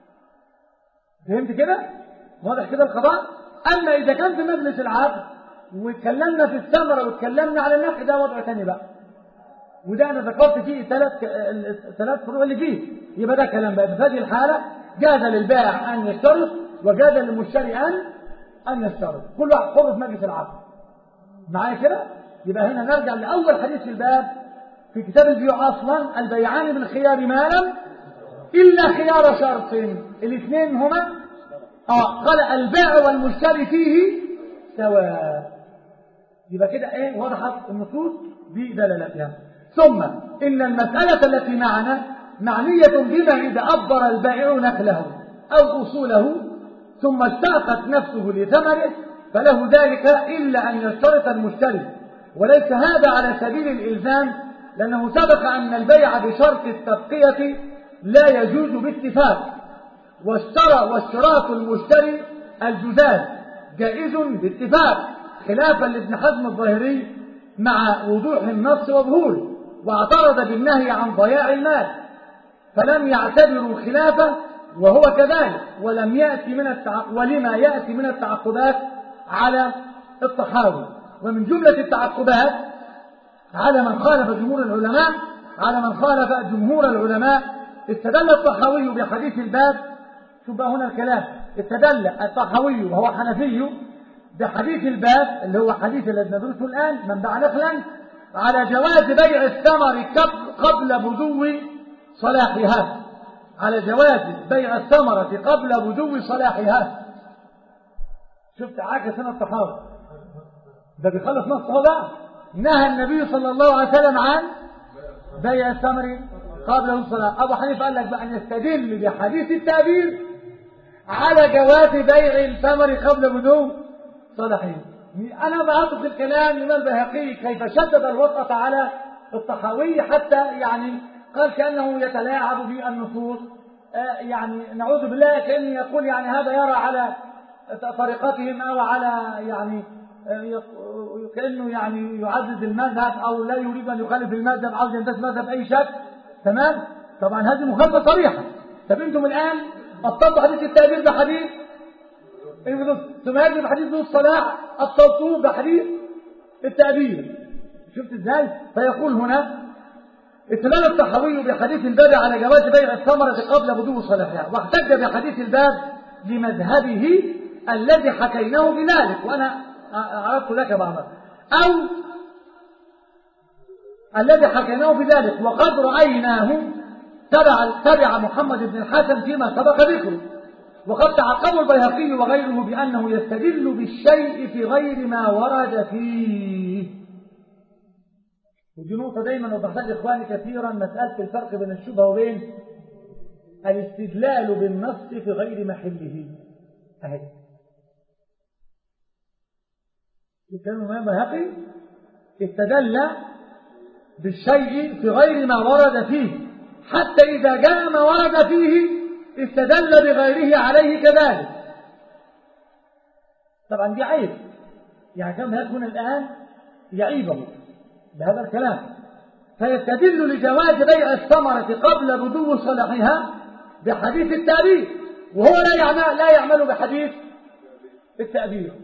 فهمت كده؟ واضح كده القضاء؟ أما إذا كان في مجلس العقد واتكلمنا في الثمرة واتكلمنا على النحل ده وضع ثاني بقى وده أنا ذكرت فيه ثلاث ثلاث فروع اللي فيه يبقى ده كلام بقى في هذه الحالة جاز للبائع أن يشترط وجاز للمشتري أن أن يشترط كل واحد حر في مجلس العقد معايا كده يبقى هنا نرجع لأول حديث في الباب في كتاب البيوع أصلا البيعان بالخيار ما لم إلا خيار شرط الاثنين هما آه قال البائع والمشتري فيه سواء يبقى كده ايه وضحت النصوص بدلالتها ثم إن المسألة التي معنا معنية بما إذا أبر البائع نخله أو أصوله ثم اشتاقت نفسه لثمره فله ذلك إلا أن يشترط المشتري وليس هذا على سبيل الإلزام لأنه سبق أن البيع بشرط التبقية لا يجوز باتفاق واشترى واشتراط المشتري الجزاز جائز باتفاق خلافا لابن حزم الظاهري مع وضوح النص وظهوره واعترض بالنهي عن ضياع المال فلم يعتبروا خلافه وهو كذلك ولم يأتي من التعق... ولما يأتي من التعقبات على الطحاوي ومن جملة التعقبات على من خالف جمهور العلماء على من خالف جمهور العلماء استدل الطحاوي بحديث الباب شوف بقى هنا الكلام استدل الطحاوي وهو حنفي بحديث الباب اللي هو حديث الذي ندرسه الآن من باع نخلا على جواز بيع الثمر قبل بدو صلاحها على جواز بيع الثمرة قبل بدو صلاحها شفت عاكس هنا الطحاوي ده بيخلص نص هو بقى نهى النبي صلى الله عليه وسلم عن بيع الثمر قبل الصلاة أبو حنيفة قال لك بقى أن يستدل بحديث التعبير على جواز بيع الثمر قبل بدو صلاحه أنا بعطف الكلام لما البيهقي كيف شدد الوطأة على الطحاوي حتى يعني قال كأنه يتلاعب بالنصوص آه يعني نعوذ بالله كأنه يقول يعني هذا يرى على طريقتهم أو على يعني آه كأنه يعني يعزز المذهب أو لا يريد أن يخالف المذهب عاوز ينتهي المذهب بأي شكل تمام طبعا هذه مخالفة صريحة طب انتم الآن أبطلتوا حديث التأبير بحديث ثم يجب بحديث ذو الصلاح أبطلتوه بحديث التأبير شفت ازاي فيقول هنا استدل الطحاوي بحديث الباب على جواز بيع الثمرة قبل بدو صلاحها واحتج بحديث الباب لمذهبه الذي حكيناه بذلك وأنا عرضت لك بعضها أو الذي حكيناه بذلك وقد رأيناه تبع تبع محمد بن الحسن فيما سبق ذكره وقد تعقب البيهقي وغيره بأنه يستدل بالشيء في غير ما ورد فيه ودي نقطة دايما وبحتاج إخواني كثيرا مسألة الفرق بين الشبهة وبين الاستدلال بالنص في غير محله أهي كان الإمام البيهقي استدل بالشيء في غير ما ورد فيه حتى إذا جاء ما ورد فيه استدل بغيره عليه كذلك طبعا دي عيب يعني كم يكون الآن يعيبه بهذا الكلام فيستدل لجواز بيع الثمرة قبل بدو صلاحها بحديث التأبير وهو لا يعمل, لا يعمل بحديث التأبير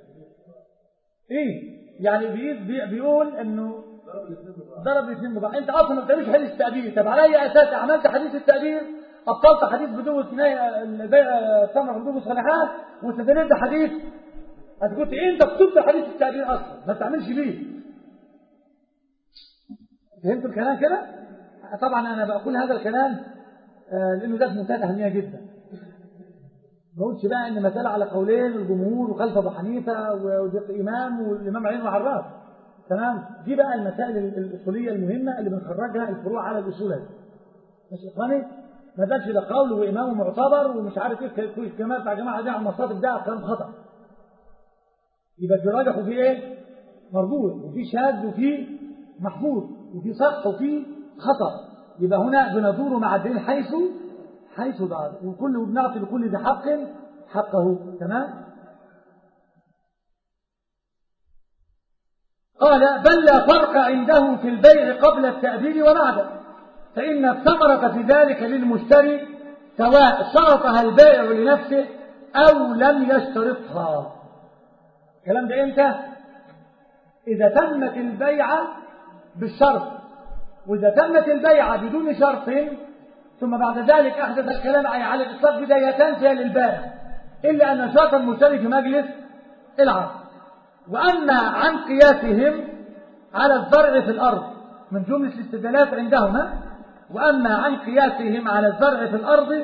ايه يعني بيقول انه ضرب الاثنين ببعض انت اصلا ما بتعملش حديث التأبير طب على اي اساس عملت حديث التأبير أبطلت حديث بدو ثمر بدو صالحات واستدلت حديث هتقول إيه أنت كتبت حديث التعبير أصلا ما تعملش بيه فهمت الكلام كده؟ طبعا أنا بقول هذا الكلام لأنه ده في منتهى الأهمية جدا ما قلتش بقى إن مسألة على قولين الجمهور وخلف أبو حنيفة والإمام والإمام عين وعراف تمام دي بقى المسائل الأصولية المهمة اللي بنخرجها الفروع على الأصول هذه ماشي إخواني ما قالش ده قول وإمامه معتبر ومش عارف ايه كمان بتاع جماعة دي على المصادر ده كلام خطأ يبقى في راجح وفي ايه مربوط وفي شاذ وفي محفوظ وفي صح وفي خطأ يبقى هنا بندور مع الدين حيث حيث دار وكل بنعطي لكل ذي حق حقه تمام قال بل لا فرق عنده في البيع قبل التأبير وبعده فإن الثمرة في ذلك للمشتري سواء شرطها البائع لنفسه أو لم يشترطها الكلام ده إمتى؟ إذا تمت البيعة بالشرط وإذا تمت البيعة بدون شرط ثم بعد ذلك أحدث الكلام على الإطلاق بدايتان فيها للبائع إلا أن شرط المشتري في مجلس العقد وأما عن قياسهم على الزرع في الأرض من جملة الاستدلالات عندهما وأما عن قياسهم على الزرع في الأرض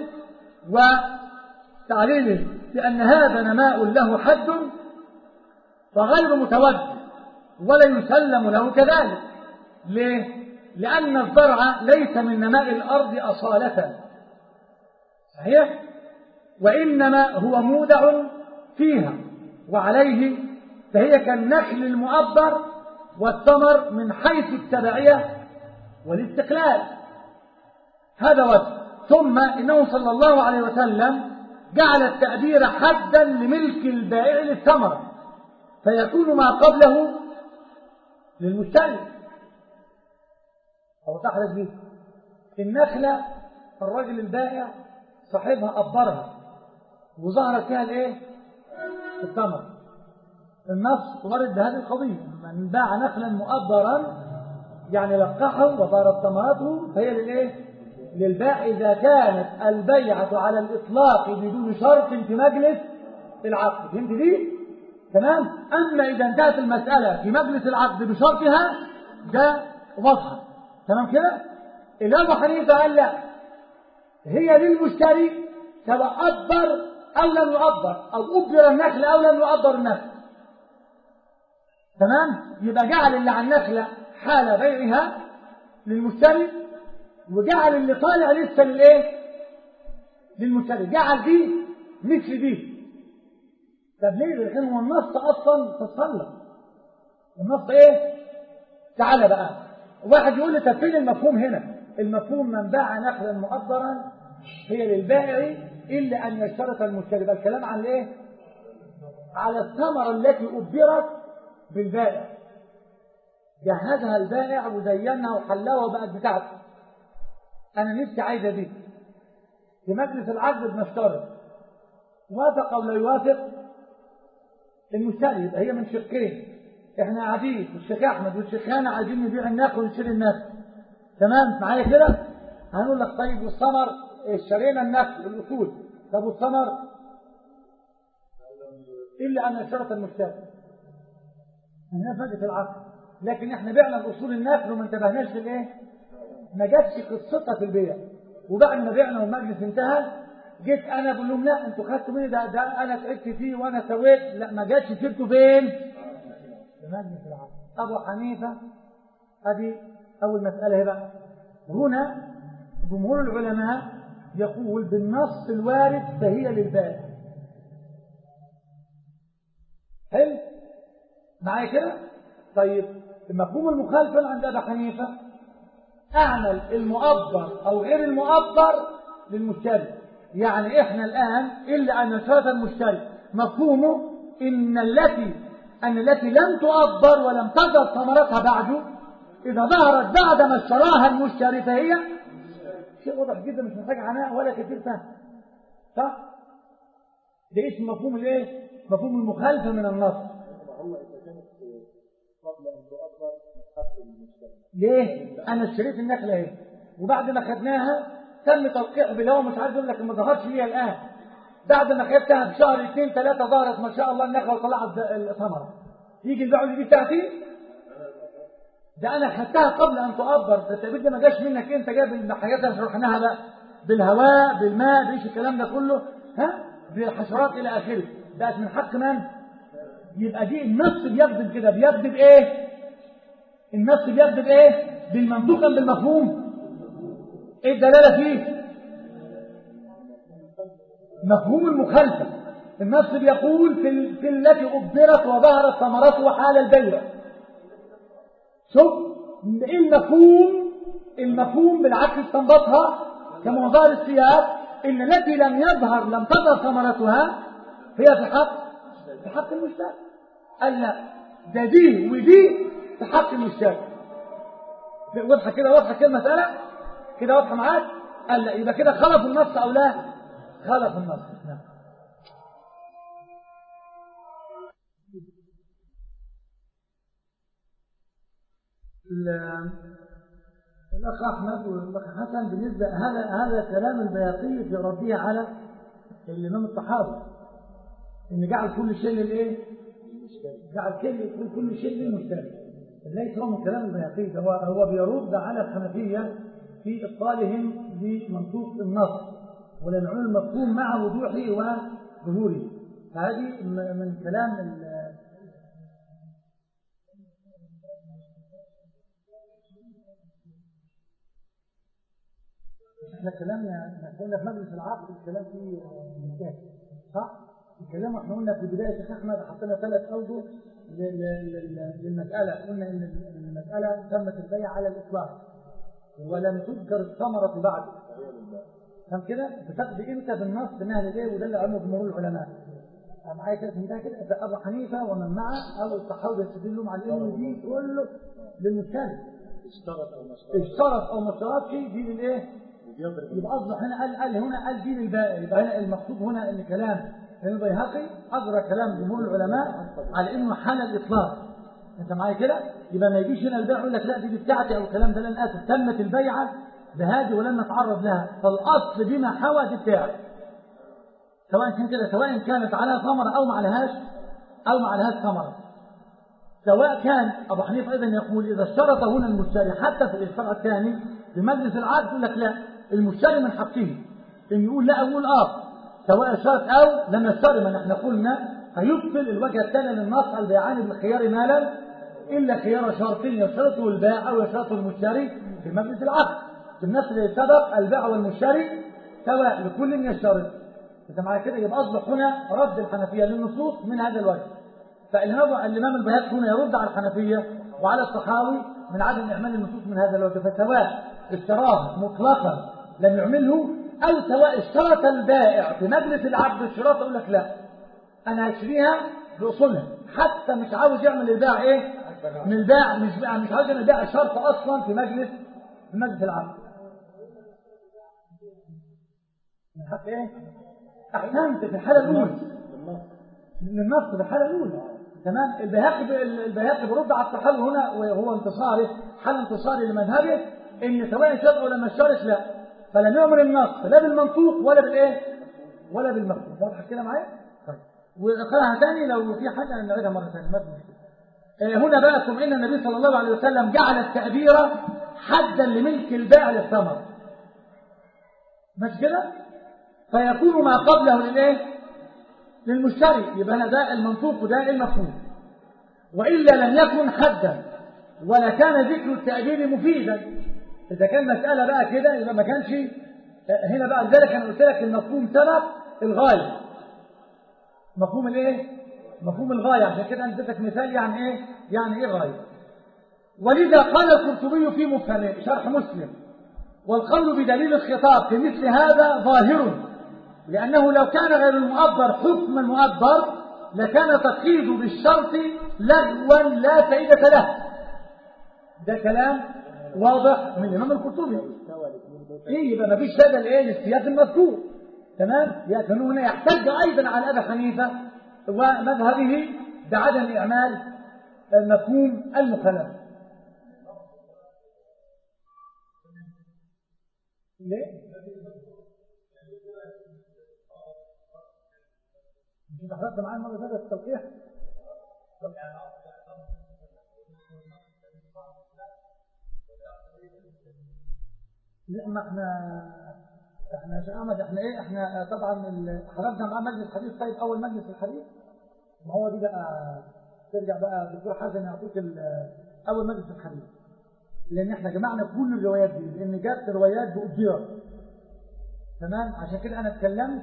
وتعليله بأن هذا نماء له حد فغير متوجه ولا يسلم له كذلك ليه؟ لأن الزرع ليس من نماء الأرض أصالة صحيح؟ وإنما هو مودع فيها وعليه فهي كالنخل المؤبر والثمر من حيث التبعية والاستقلال هذا وجه ثم إنه صلى الله عليه وسلم جعل التأبير حدا لملك البائع للثمر فيكون ما قبله للمشتري أو تحدث به النخلة الراجل البائع صاحبها أبرها وظهرت فيها الايه الثمر النص ورد بهذه القضية من باع نخلا مؤبرا يعني لقحه وصارت ثمرته فهي للايه للباع إذا كانت البيعة على الإطلاق بدون شرط في مجلس العقد فهمت دي؟ تمام؟ أما إذا انتهت المسألة في مجلس العقد بشرطها ده وضحا تمام كده؟ الإمام أبو حنيفة قال لا هي للمشتري سواء أبر أو لم يؤبر أو أبر النخل أو لم يؤبر النخل تمام يبقى جعل اللي على النخلة حال بيعها للمشتري وجعل اللي طالع لسه للايه للمشتري جعل دي مثل دي طب ليه لان هو النص اصلا تتصلب النص ايه تعالى بقى واحد يقول لي طب فين المفهوم هنا المفهوم من باع نخلا مؤبرا هي للبائع الا ان يشترط المشتري بقى الكلام عن ايه على الثمره التي ابرت بالبائع جهزها البائع وزينها وحلها وبقت بتاعته انا نفسي عايزه دي في مجلس العقد بنشترط وافق او لا يوافق المشتري يبقى هي من شقين احنا قاعدين الشيخ احمد والشيخ انا عايزين نبيع النخل ونشتري النخل تمام معايا كده هنقول لك طيب والثمر اشترينا النخل الاصول طب والثمر الا ان اشترط المشتري هنا فجأة العقد لكن احنا بعنا الاصول النخل وما انتبهناش للايه ما جاتش قصتها في البيع وبعد ما بعنا والمجلس انتهى جيت انا بقول لهم لا انتوا خدتوا مني ده, ده انا تعبت فيه وانا سويت لا ما جاتش سيرته فين في مجلس العقد ابو حنيفه ادي اول مساله هي بقى هنا جمهور العلماء يقول بالنص الوارد فهي للبائع حلو معايا كده طيب مفهوم المخالفه عند ابي حنيفه اعمل المؤبر او غير المؤبر للمشتري يعني احنا الان الا ان يشترط المشتري مفهومه ان التي ان التي لم تؤبر ولم تظهر ثمرتها بعد اذا ظهرت بعد ما اشتراها المشتري فهي شيء واضح جدا مش محتاج عناء ولا كثير فهم صح ده اسم مفهوم الايه مفهوم المخالفه من النص هو إذا كانت قبل أن تؤخر نتحط للمشتري ليه انا اشتريت النخله اهي وبعد ما خدناها تم توقيع بالهواء مش عارف اقول لك ما ظهرش ليا الان بعد ما خدتها بشهر اثنين ثلاثه ظهرت ما شاء الله النخله وطلعت الثمره يجي البيع دي بتاعتي ده انا خدتها قبل ان تؤبر ده التأبيد ده ما جاش منك انت جايب الحاجات اللي شرحناها بقى بالهواء بالماء بايش الكلام ده كله ها بالحشرات الى اخره بقت من حق من يبقى دي النص بيخدم كده بيخدم ايه النص بيخدم ايه بالمنطوق أم بالمفهوم ايه الدلاله فيه مفهوم المخالفه النص بيقول في, ال... في التي أبرت وظهرت ثمرتها حال البيع شوف ايه المفهوم المفهوم بالعكس استنبطها كما ظهر السياق ان التي لم يظهر لم تظهر ثمرتها هي في حق في حق المشتري قال لا ده دي ودي في حق المشتري واضحه كده واضحه كده المساله كده واضحه معاك قال لا يبقى كده خلف النص او لا خلف النص نعم الأخ أحمد والأخ حسن بالنسبة هذا هذا كلام البياقي في رده على الإمام الطحاوي إن جعل كل شيء للإيه؟ جعل كل كل شيء للمشتري ليس هو من كلام البياقي ده هو هو بيرد على الحنفية في إبطالهم لمنطوق النص ولنعون المفهوم مع وضوحه وظهوره فهذه من كلام احنا كلامنا احنا قلنا في مجلس العقد الكلام فيه منتهي صح؟ الكلام احنا قلنا في بدايه الشيخ احمد حطينا ثلاث اوجه للمساله قلنا ان المساله تمت البيع على الاطلاق ولم تذكر الثمره بعد فهم كده؟ بتقضي امتى بالنص انها لديه وده اللي علمه جمهور العلماء معايا كده فهمتها كده ابو حنيفه ومن معه او الصحابه يستدلوا على انه دي كله للمشتري اشترط أو ما اشترط اشترط او ما اشترطش دي للايه؟ وبيضرب يبقى اصبح هنا قال قال هنا قال دين البائع يبقى هنا المقصود هنا ان كلام البيهقي اجرى كلام جمهور العلماء على انه حال الاطلاق انت معايا كده يبقى ما يجيش هنا البائع يقول لك لا دي بتاعتي او الكلام ده لن اسف تمت البيعه بهذه ولن نتعرض لها فالاصل بما حوى دي بتاعي سواء كان كده سواء كانت عليها ثمره او ما عليهاش او ما عليهاش ثمره سواء كان ابو حنيفه ايضا يقول اذا اشترط هنا المشتري حتى في الاشتراط الثاني في مجلس العقد يقول لك لا المشتري من حقه ان يقول لا اقول اه سواء اشترط او لم يشترط ما احنا قلنا هيبطل الوجه الثاني للنص البيعان بالخيار مالا إلا خيار شرطين يشترطه البائع أو يشترطه المشتري في مجلس العقد في النص اللي سبق البائع والمشتري سواء لكل يشترط انت معايا كده يبقى اصبح هنا رد الحنفيه للنصوص من هذا الوجه فالامام الامام البيهقي هنا يرد على الحنفيه وعلى الصحاوي من عدم اعمال النصوص من هذا الوجه فسواء اشتراه مطلقا لم يعمله او سواء اشترط البائع في مجلس العقد الشراط يقول لك لا انا هشتريها باصولها حتى مش عاوز يعمل البيع ايه من البيع مش مش عاوز يعمل البيع شرط اصلا في مجلس في مجلس العقد من حق ايه احسنت في الحاله الاولى من النص في الحاله الاولى تمام البيهقي البيهقي برد على التحل هنا وهو انتصاري حل انتصاري لمذهبه ان سواء شرط ولا ما شرط لا فلم يؤمر النص لا بالمنطوق ولا بالايه ولا بالمكتوب واضح كده معايا طيب وقراها تاني لو في حاجه نعيدها مره ثانيه ما في مشكله هنا بقى ثم ان النبي صلى الله عليه وسلم جعل التأبير حدا لملك البائع للثمر مش كده فيكون ما قبله للايه للمشتري يبقى هنا ده المنطوق وده المفهوم والا لم يكن حدا ولا كان ذكر التأبير مفيدا اذا كان مسألة بقى كده يبقى ما كانش هنا بقى لذلك انا قلت لك المفهوم سبب الغاية مفهوم الايه مفهوم الغاية عشان كده انا اديتك مثال يعني ايه يعني ايه غاية ولذا قال القرطبي في مفهمه شرح مسلم والقول بدليل الخطاب في مثل هذا ظاهر لأنه لو كان غير المؤبر حكم المؤبر لكان تقييد بالشرط لغوا لا فائدة له ده كلام واضح من الإمام القرطبي إيه يبقى ما فيش بدل إيه للسياق المذكور تمام لكن هنا يحتج أيضا على أبي حنيفة ومذهبه بعدم إعمال مفهوم المخالفة ليه؟ مش انت حضرت معايا المره اللي فاتت التلقيح لا ما احنا احنا يا شيخ احمد احنا ايه احنا طبعا حضرنا معاه مجلس حديث طيب اول مجلس الحديث ما هو دي بقى ترجع بقى الدكتور حسن يعطيك اول مجلس الحديث لان احنا جمعنا كل الروايات دي لان جت روايات بأجرة تمام عشان كده انا اتكلمت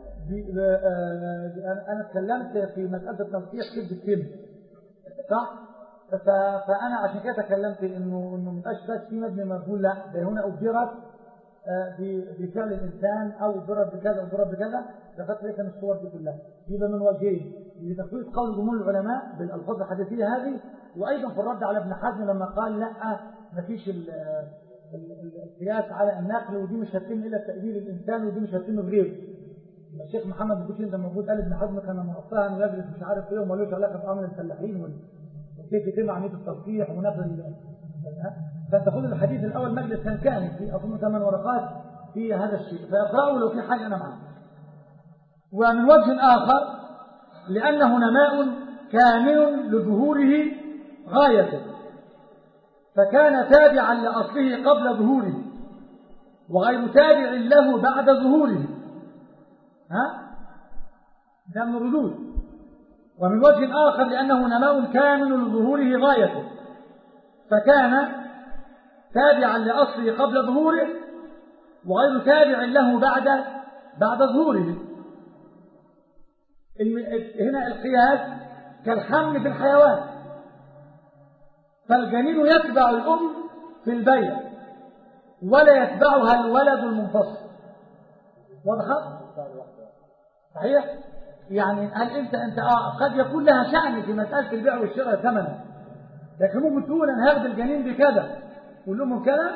انا اتكلمت في مساله التنسيق كده بالكلمه صح فانا عشان كده تكلمت انه انه ما بس في مبني مجهول لا ده هنا اجرت بفعل الانسان او اجرت بكذا اجرت بكذا لقد ليس من الصور دي كلها يبقى من وجهين لتفويض قول جمهور العلماء بالالفاظ الحديثيه هذه وايضا في الرد على ابن حزم لما قال لا ما فيش القياس على النقل ودي مش هتتم الا تأديب الانسان ودي مش هتتم بغيره الشيخ محمد بكوشي انت موجود قال ابن حزم كان مقطعا انه يجلس مش عارف ايه ومالوش علاقه بامر الفلاحين وكيف يتم عمليه التصحيح ونقل فانت خذ الحديث الاول مجلس كان كامل في اظن ثمان ورقات في هذا الشيء فاقرأوا لو في حاجه انا معاه ومن وجه اخر لانه نماء كامل لظهوره غايته فكان تابعا لاصله قبل ظهوره وغير تابع له بعد ظهوره ها ده من الردود ومن وجه آخر لأنه نماء كامل لظهوره غايته فكان تابعا لأصله قبل ظهوره وغير تابع له بعد بعد ظهوره هنا القياس كالحمل في الحيوان فالجنين يتبع الأم في البيع ولا يتبعها الولد المنفصل واضحة؟ صحيح يعني هل انت انت اه قد يكون لها شأن في مسألة البيع والشراء ثمنا لكن ممكن تقول انا هاخد الجنين بكذا والام بكذا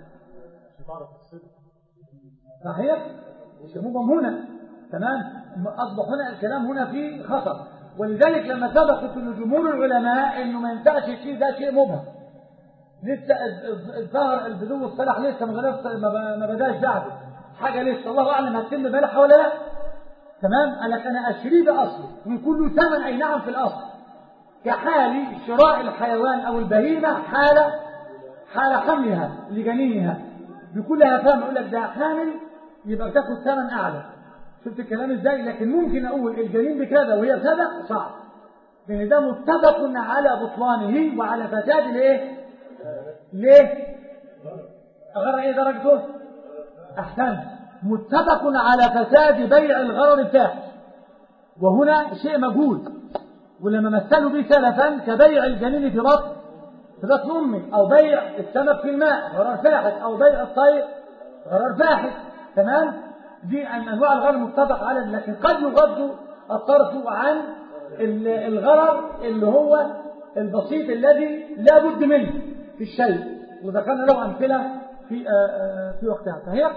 صحيح شمومهم هنا تمام اصبح هنا الكلام هنا فيه خطر ولذلك لما سبقت ان جمهور العلماء انه ما ينفعش الشيء ده شيء مبهم لسه الظهر البدو الصلاح لسه ما بداش بعده حاجه لسه الله اعلم هتتم بلحه ولا لا تمام قال لك انا اشتريه باصله ويكون له ثمن اي نعم في الاصل كحال شراء الحيوان او البهيمه حال حال حملها لجنينها بيكون لها فهم يقول لك ده حامل يبقى بتاخد ثمن اعلى شفت الكلام ازاي لكن ممكن اقول الجنين بكذا وهي بكذا صعب لأن ده متفق على بطلانه وعلى فساد الايه؟ ليه؟ غرر ايه درجته؟ أحسن متفق على فساد بيع الغرر الفاحش وهنا شيء مجهول ولما مثلوا به سلفا كبيع الجنين في بطن في بطن امه او بيع السمك في الماء غرر فاحش او بيع الطير غرر فاحش تمام دي أن انواع الغرر متفق على لكن قد يغض الطرف عن الغرر اللي هو البسيط الذي لا بد منه في الشيء وذكرنا له امثله في في وقتها صحيح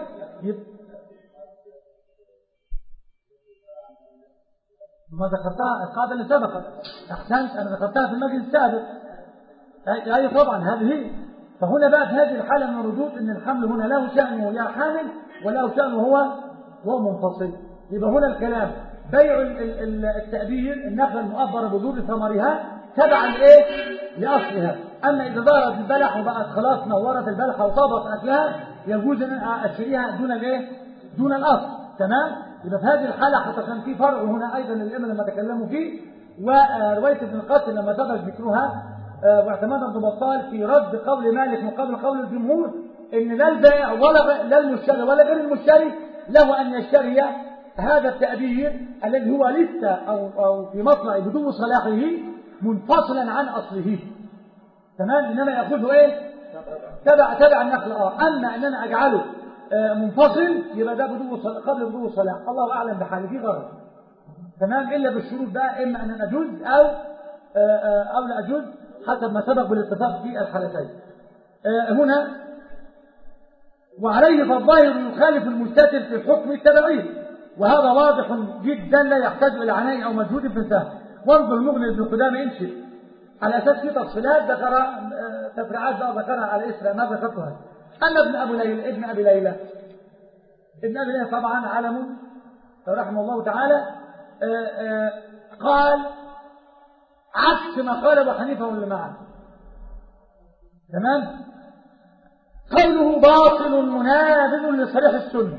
ما ذكرتها القاعدة اللي سبقت أحسنت أنا ذكرتها في المجلس السابق أي, أي طبعا هذه هي فهنا بقى في هذه الحالة من الردود أن الحمل هنا له شأن وهو حامل وله شأن وهو هو منفصل يبقى هنا الكلام بيع التأبير النخلة المؤبرة بذور ثمرها تبعا لإيه؟ لأصلها أما إذا ظهرت البلح وبقت خلاص نورت البلحة وطابت أكلها يجوز أن أشتريها دون الإيه؟ دون الأصل تمام؟ يبقى في هذه الحالة حتى كان في فرع هنا أيضا الأئمة لما تكلموا فيه ورواية ابن القاسم لما سبق ذكرها واعتماد ابن بطال في رد قول مالك مقابل قول الجمهور ان لا البائع ولا لا المشتري ولا غير المشتري له ان يشتري هذا التأبير الذي هو لسه أو, أو في مصنع بدون صلاحه منفصلا عن أصله تمام إنما يأخذه إيه تبع تبع النخل آه أما أن أنا أجعله آه منفصل يبقى ده بدون قبل بدون صلاح الله أعلم بحاله في غرض تمام إلا بالشروط بقى إما أن أنا أجوز أو آه أو لا أجوز حسب ما سبق بالاتفاق في الحالتين هنا وعليه فالظاهر يخالف المستتر في الحكم التبعي وهذا واضح جدا لا يحتاج الى عناء او مجهود في الفهم وانظر المغني ابن قدامه انشئ على اساس في تفصيلات ذكر تفريعات بقى ذكرها على اسره ما ذكرتها ان ابن ابو ليلى ابن ابي ليلى ابن ابي ليلى طبعا علم رحمه الله تعالى قال عكس ما قال ابو حنيفه واللي معه تمام قوله باطل منابذ لصريح السنه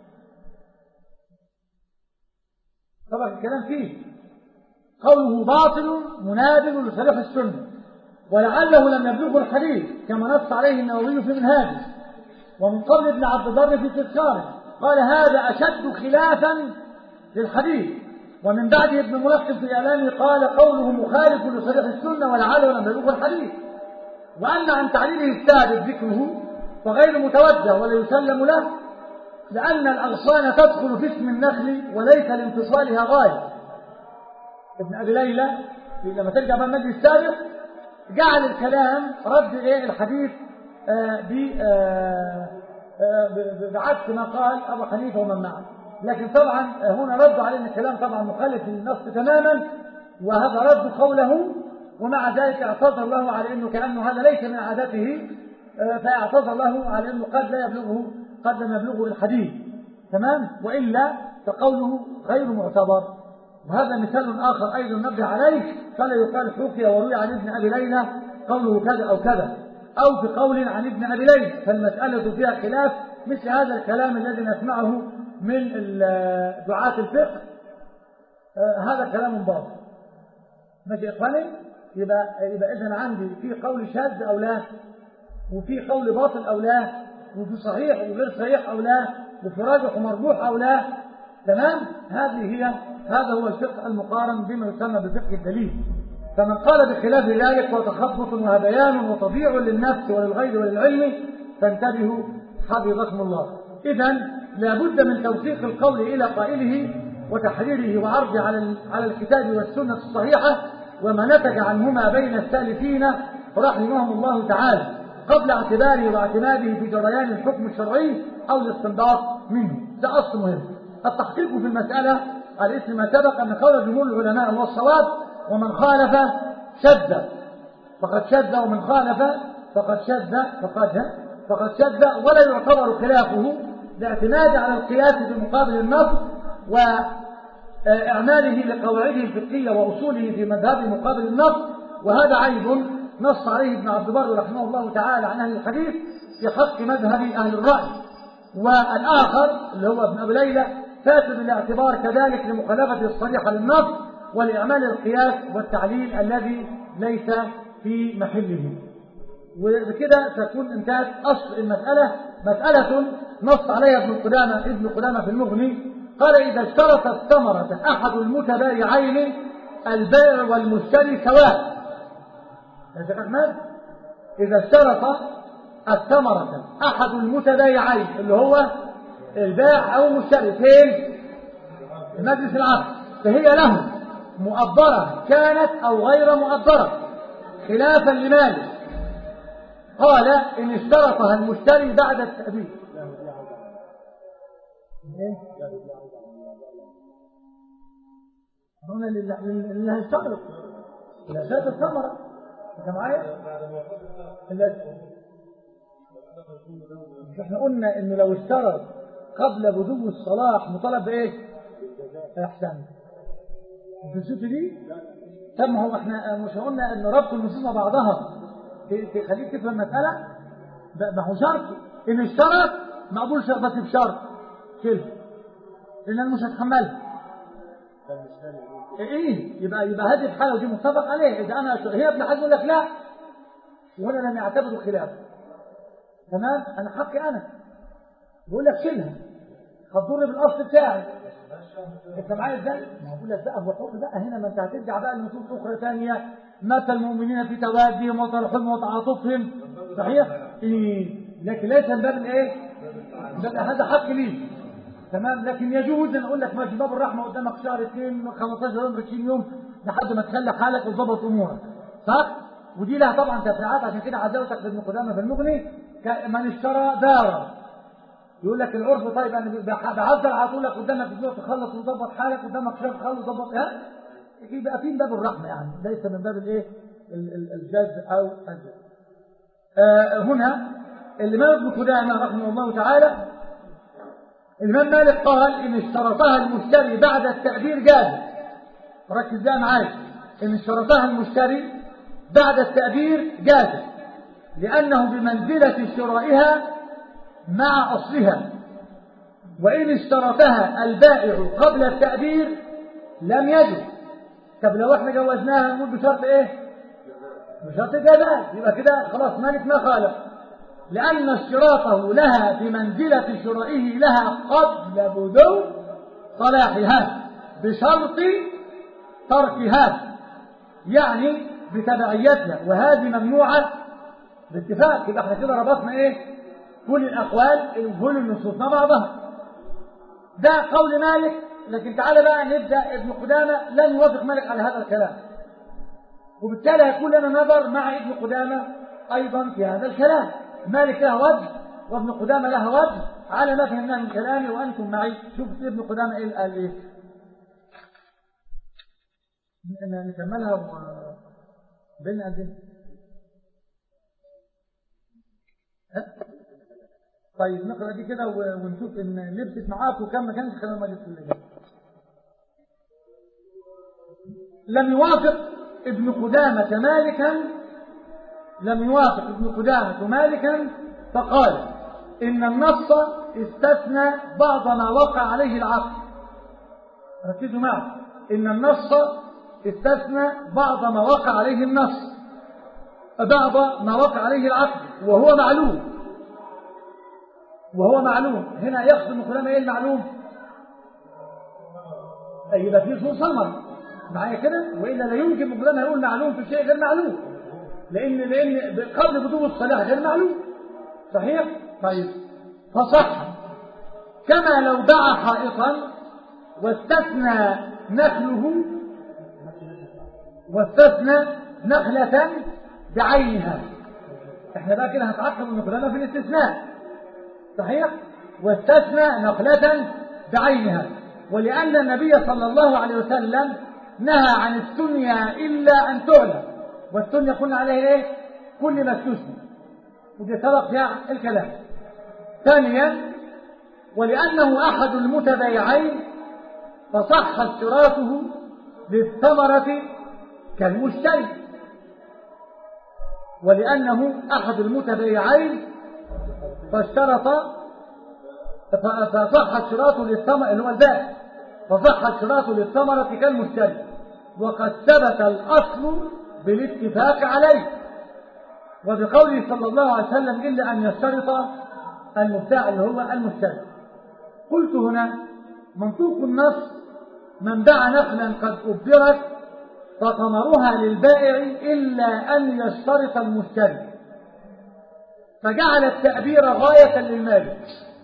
طبعا الكلام فيه قوله باطل منابذ لصريح السنه ولعله لم يبلغه الحديث كما نص عليه النووي في منهاجه ومن قبل ابن عبد البر في تذكاره قال هذا اشد خلافا للحديث ومن بعده ابن ملقب في اعلامه قال قوله مخالف لصريح السنه ولعله لم يبلغه الحديث واما عن تعليله الثابت ذكره فغير متوجه ولا يسلم له لأن الأغصان تدخل في اسم النخل وليس لانفصالها غاية ابن أبي ليلى لما ترجع بقى المجلس السابق جعل الكلام رد إيه الحديث آه آه آه بعكس ما قال أبو حنيفة ومن معه لكن طبعا هنا ردوا عليه ان الكلام طبعا مخالف للنص تماما وهذا رد قوله ومع ذلك اعتذر له على انه كانه هذا ليس من عادته فاعتذر له على انه قد لا يبلغه قد لم يبلغه الحديث تمام وإلا فقوله غير معتبر وهذا مثال آخر أيضا نبه عليه فلا يقال حكي وروي عن ابن أبي ليلى قوله كذا أو كذا أو في قول عن ابن أبي ليلى فالمسألة فيها خلاف مثل هذا الكلام الذي نسمعه من دعاة الفقه هذا كلام باطل ماشي إخواني يبقى, يبقى إذا عندي في قول شاذ أو لا وفي قول باطل أو لا وفي صحيح وغير صحيح أو لا وفي راجح ومرجوح أو لا تمام هذه هي هذا هو الفقه المقارن بما يسمى بفقه الدليل فمن قال بخلاف ذلك وتخبط وهذيان وتضيع للنفس وللغير وللعلم فانتبهوا حفظكم الله إذا لابد من توثيق القول إلى قائله وتحريره وعرضه على على الكتاب والسنة الصحيحة وما نتج عنهما بين السالفين رحمهم الله تعالى قبل اعتباره واعتماده في جريان الحكم الشرعي أو الاستنباط منه ده أصل مهم التحقيق في المسألة على اسم ما سبق أن قول جمهور العلماء هو الصواب ومن خالف شذ فقد شذ ومن خالف فقد شذ فقد فقد شذ ولا يعتبر خلافه لاعتماد على القياس في مقابل النص وإعماله لقواعده الفقهية وأصوله في مذهب مقابل النص وهذا عيب نص عليه ابن عبد البر رحمه الله تعالى عن أهل الحديث في حق مذهب أهل الرأي والآخر اللي هو ابن أبي ليلى فاسد الاعتبار كذلك لمخالفة الصريحة للنص ولإعمال القياس والتعليل الذي ليس في محله وبكده تكون انتهت أصل المسألة مسألة نص عليها ابن قدامة ابن قدامة في المغني قال إذا اشترط الثمرة أحد المتبايعين البائع والمشتري سواء يا شيخ أحمد إذا اشترط الثمرة أحد المتبايعين اللي هو البائع أو المشتري فين؟ في مجلس العقد فهي له مؤبرة كانت أو غير مؤبرة خلافا لمالك قال إن اشترطها المشتري بعد التأبيد هنا اللي هيشترط إذا شاءت الثمرة أنت معايا؟ احنا قلنا إنه لو اشترط قبل بدو الصلاح مطالب بإيه؟ أحسن النصوص دي طب ما هو احنا مش قلنا ان ربط النصوص مع بعضها تخليك تفهم المسألة ما هو شرط ان اشترط مقبول شرط بس بشرط كلمة لان انا مش هتحملها ايه يبقى يبقى هذه الحالة ودي متفق عليه اذا انا هي ابن حزم يقول لك لا وهنا لم يعتبروا خلاف تمام انا حقي انا بقول لك شيلها هتضر بالاصل بتاعي انت معايا ازاي؟ ما بقول لك بقى هو حر بقى هنا ما انت هترجع بقى لنصوص اخرى ثانيه مثل المؤمنين في توادهم وترحمهم وتعاطفهم صحيح؟ إيه؟ لكن ليس من باب الايه؟ ده هذا حق لي تمام لكن يجوز ان اقول لك ماشي باب الرحمه قدامك شهر اثنين 15 يوم 20 يوم لحد ما تخلي حالك وتظبط امورك صح؟ ودي لها طبعا تفريعات عشان كده عداوتك لابن قدامه في المغني من اشترى دارا يقول لك العرف طيب انا بعزل على طول قدامك اسبوع تخلص وتظبط حالك قدامك شهر تخلص وتظبط ها يبقى في باب الرحمه يعني ليس من باب الايه الجز او الجز آه هنا الامام ابن قدامه رحمه الله تعالى الامام مالك قال ان اشترطها المشتري بعد التعبير جاز ركز بقى معايا ان اشترطها المشتري بعد التعبير جاز لانه بمنزله شرائها مع أصلها وإن اشترطها البائع قبل التأبير لم يجب طب لو احنا جوزناها نقول بشرط ايه بشرط جواز يبقى كده خلاص مالك ما خالف لأن اشتراطه لها بمنزلة شرائه لها قبل بدو صلاحها بشرط تركها يعني بتبعيتها وهذه ممنوعة باتفاق يبقى احنا كده ربطنا ايه كل الأقوال كل النصوص مع بعضها ده قول مالك لكن تعالى بقى نبدأ ابن قدامة لن يوافق مالك على هذا الكلام وبالتالي هيكون لنا نظر مع ابن قدامة أيضا في هذا الكلام مالك له وجه وابن قدامة له وجه على ما فهمناه من كلامي وأنتم معي شوف ابن قدامة إيه قال إيه نكملها وبين قد ايه طيب نقرأ دي كده ونشوف ان لبست معاك وكم ما كانش خلال مجلس الليل لم يوافق ابن قدامة مالكا لم يوافق ابن قدامة مالكا فقال إن النص استثنى بعض ما وقع عليه العقل ركزوا معي إن النص استثنى بعض ما وقع عليه النص بعض ما وقع عليه العقل وهو معلوم وهو معلوم هنا يقصد من كلام ايه المعلوم يبقى في صور ثمر معايا كده والا لا يمكن من كلام يقول معلوم في شيء غير معلوم لان لان قبل بدو الصلاح غير معلوم صحيح طيب فصح كما لو باع حائطا واستثنى نخله واستثنى نخلة بعينها احنا بقى كده هنتعقب من كلامنا في الاستثناء صحيح واستثنى نخلة بعينها ولأن النبي صلى الله عليه وسلم نهى عن السنيا إلا أن تعلى والسنيا قلنا عليه إيه كل ما استثنى ودي سبق فيها الكلام ثانيا ولأنه أحد المتبايعين فصح اشتراطه للثمرة كالمشتري ولأنه أحد المتبايعين فاشترط فصح اشتراطه للثمرة اللي هو البائع فصح اشتراطه للثمرة كالمشتري وقد ثبت الأصل بالاتفاق عليه وبقوله صلى الله عليه وسلم إلا أن يشترط المبتاع اللي هو المشتري قلت هنا منطوق النص من باع نخلا قد أبرت فثمرها للبائع إلا أن يشترط المشتري فجعل التأبير غاية للمالك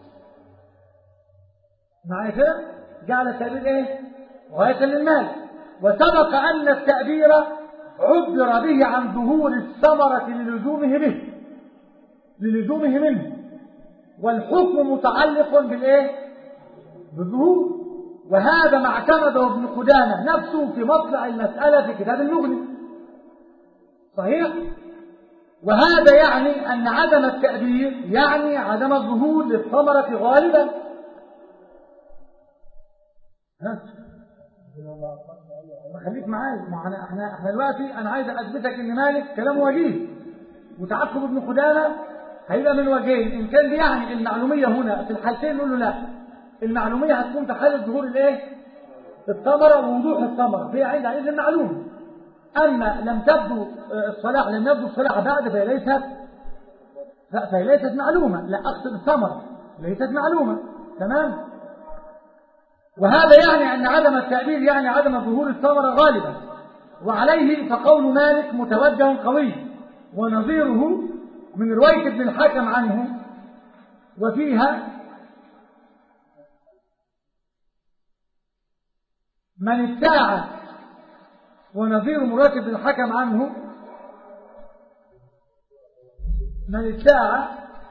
معايا كده جعل التأبير ايه غاية للمالك وسبق أن التأبير عبر به عن ظهور الثمرة للزومه به للزومه منه والحكم متعلق بالايه بالظهور وهذا ما اعتمده ابن قدامة نفسه في مطلع المسألة في كتاب المغني صحيح وهذا يعني أن عدم التأبير يعني عدم الظهور للثمرة غالبا ها خليك معايا ما احنا احنا احنا دلوقتي انا عايز اثبتك ان مالك كلام وجيه وتعقب ابن قدامه هيبقى من وجهين ان كان بيعني المعلوميه هنا في الحالتين نقول له لا المعلوميه هتكون في حاله ظهور الايه الثمره ووضوح الثمره في عند عند المعلوم اما لم تبدو الصلاح لم يبدو الصلاح بعد فهي ليست فهي ليست معلومه لا اقصد الثمره ليست معلومه تمام وهذا يعني أن عدم التأبير يعني عدم ظهور الثمرة غالبا وعليه فقول مالك متوجه قوي ونظيره من رواية ابن الحكم عنه وفيها من ابتاع ونظير مراد ابن الحكم عنه من ابتاع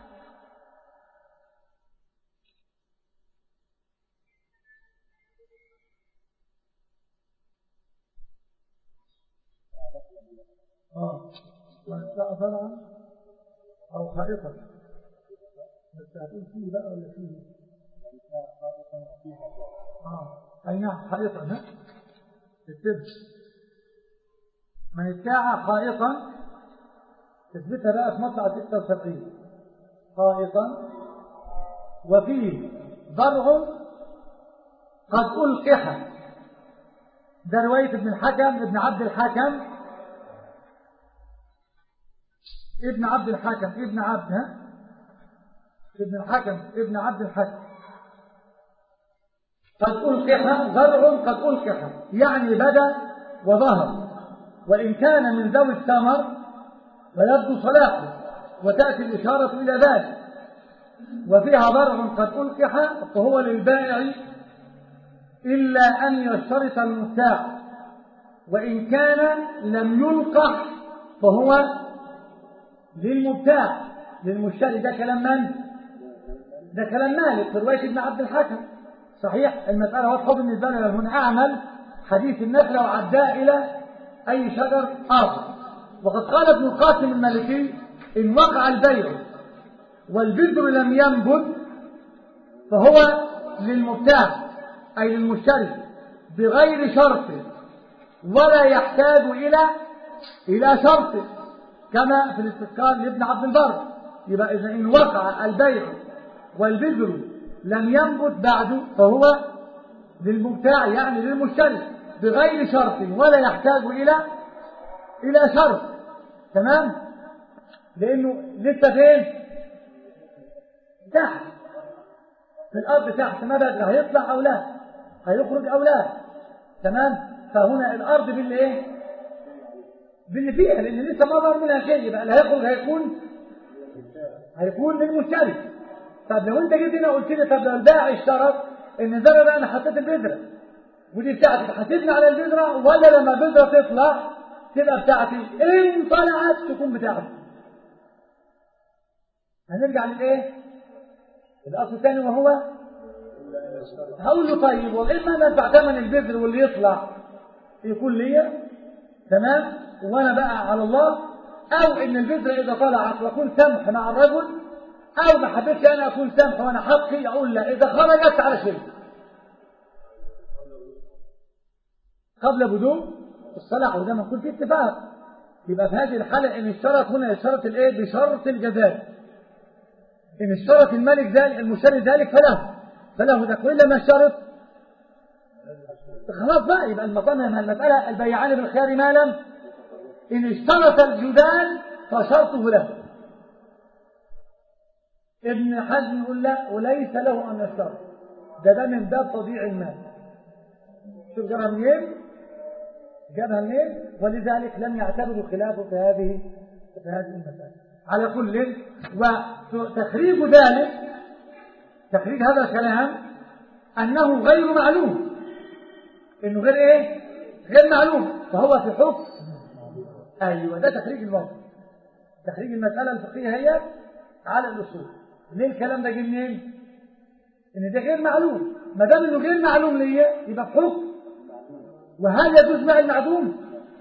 اه وإنشاء فرعا أو خائطا بس هتقول فيه بقى ولا فيه؟ اه أي نعم خائطا ها؟ التبس من ابتاع خائطا تثبتها بقى في مطلع 76 خائطا وفيه ضرع قد ألقح ده رواية ابن الحكم ابن عبد الحكم ابن عبد الحكم ابن عبد ها ابن الحكم ابن عبد الحكم قد ألقح زرع قد ألقح يعني بدا وظهر وإن كان من ذوي الثمر فيبدو صلاحه وتأتي الإشارة إلى ذلك وفيها ضرع قد ألقح فهو للبائع إلا أن يشترط المبتاع وإن كان لم يلقح فهو للمبتاع للمشتري ده كلام من؟ ده كلام مالك في رواية ابن عبد الحكم صحيح المسألة واضحة بالنسبة لنا هنا أعمل حديث النخلة وعداء إلى أي شجر آخر وقد قال ابن القاسم المالكي إن وقع البيع والبذر لم ينبت فهو للمبتاع أي للمشتري بغير شرط ولا يحتاج إلى إلى شرط كما في الاستذكار لابن عبد البر يبقى إذا إن وقع البيع والبذر لم ينبت بعد فهو للمبتاع يعني للمشتري بغير شرط ولا يحتاج إلى إلى شرط تمام لأنه لسه فين تحت في الأرض تحت ما بدري هيطلع أو لا هيخرج أو لا تمام فهنا الأرض باللي إيه باللي فيها لأن لسه ما ظهر منها شيء يبقى اللي هيخرج هيكون هيكون للمشتري طب لو انت جيت هنا قلت لي طب لو البائع اشترط ان الذره ده انا حطيت البذره ودي بتاعتي تحاسبني على البذره ولا لما البذره تطلع تبقى بتاعتي ان طلعت تكون بتاعتي هنرجع للايه الاصل الثاني وهو هقول له طيب واما انا ادفع ثمن البذر واللي يطلع يكون ليا تمام وانا بقى على الله او ان البذر اذا طلعت واكون سمح مع الرجل او ما حبيتش انا اكون سمح وانا حقي اقول لا اذا خرجت على شيء قبل بدو الصلاح وده ما يكون في اتفاق يبقى في هذه الحاله ان اشترط هنا اشترط الايه بشرط الجزاء ان اشترط الملك ذلك المشتري ذلك فله فله ذلك والا ما اشترط خلاص بقى يبقى المطمئن المسألة البيعان بالخيار ما لم إن اشترط الجدال فشرطه له ابن حزم يقول لا وليس له أن يشترط ده ده من باب تضييع المال شوف جابها منين جابها منين ولذلك لم يعتبروا خلافه في هذه في هذه المسألة على كل وتخريج ذلك تخريج هذا الكلام أنه غير معلوم إنه غير إيه غير معلوم فهو في حكم أيوة ده تخريج الموقف تخريج المسألة الفقهية هي على الأصول ليه الكلام ده جه منين إن ده غير معلوم ما دام إنه غير معلوم ليا يبقى في حكم وهل يجوز مع المعدوم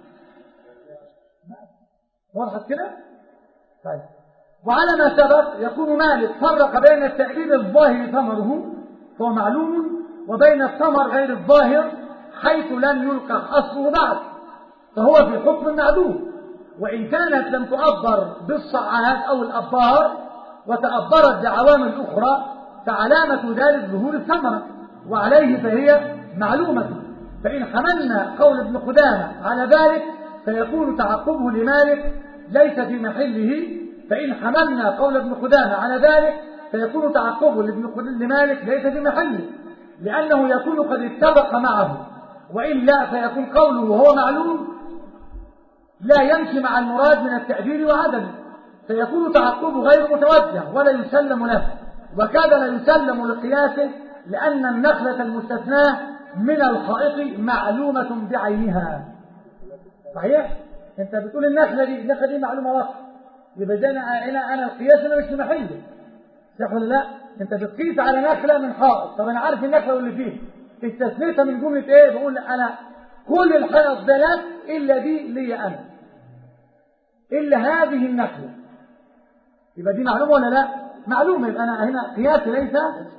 وضحت كده طيب وعلى ما سبق يكون مالك فرق بين التأليل الظاهر ثمره فهو معلوم وبين الثمر غير الظاهر حيث لم يلقح أصله بعد فهو في حكم معدوم وإن كانت لم تؤبر بالصعات أو الأبار وتأبرت بعوامل أخرى فعلامة ذلك ظهور الثمرة وعليه فهي معلومة فإن حملنا قول ابن قدامة على ذلك فيكون تعقبه لمالك ليس في محله فإن حملنا قول ابن قدامة على ذلك فيكون تعقبه لمالك ليس في محله لأنه يكون قد اتفق معه وإلا فيكون قوله وهو معلوم لا يمشي مع المراد من التأدير وعدمه فيكون تعقبه غير متوجه ولا يسلم له وكاد لا يسلم لقياسه لأن النخلة المستثناة من الحائط معلومة بعينها صحيح؟ انت بتقول النخلة دي النخلة دي معلومة واضحة يبقى ده انا انا انا القياس انا مش في محله صح ولا لا؟ انت بتقيس على نخلة من حائط طب انا عارف النخلة واللي فيه استثنيتها من جملة ايه؟ بقول انا كل الحائط ده لك الا دي لي انا الا هذه النخلة يبقى دي معلومة ولا لا؟ معلومة يبقى انا هنا قياسي ليس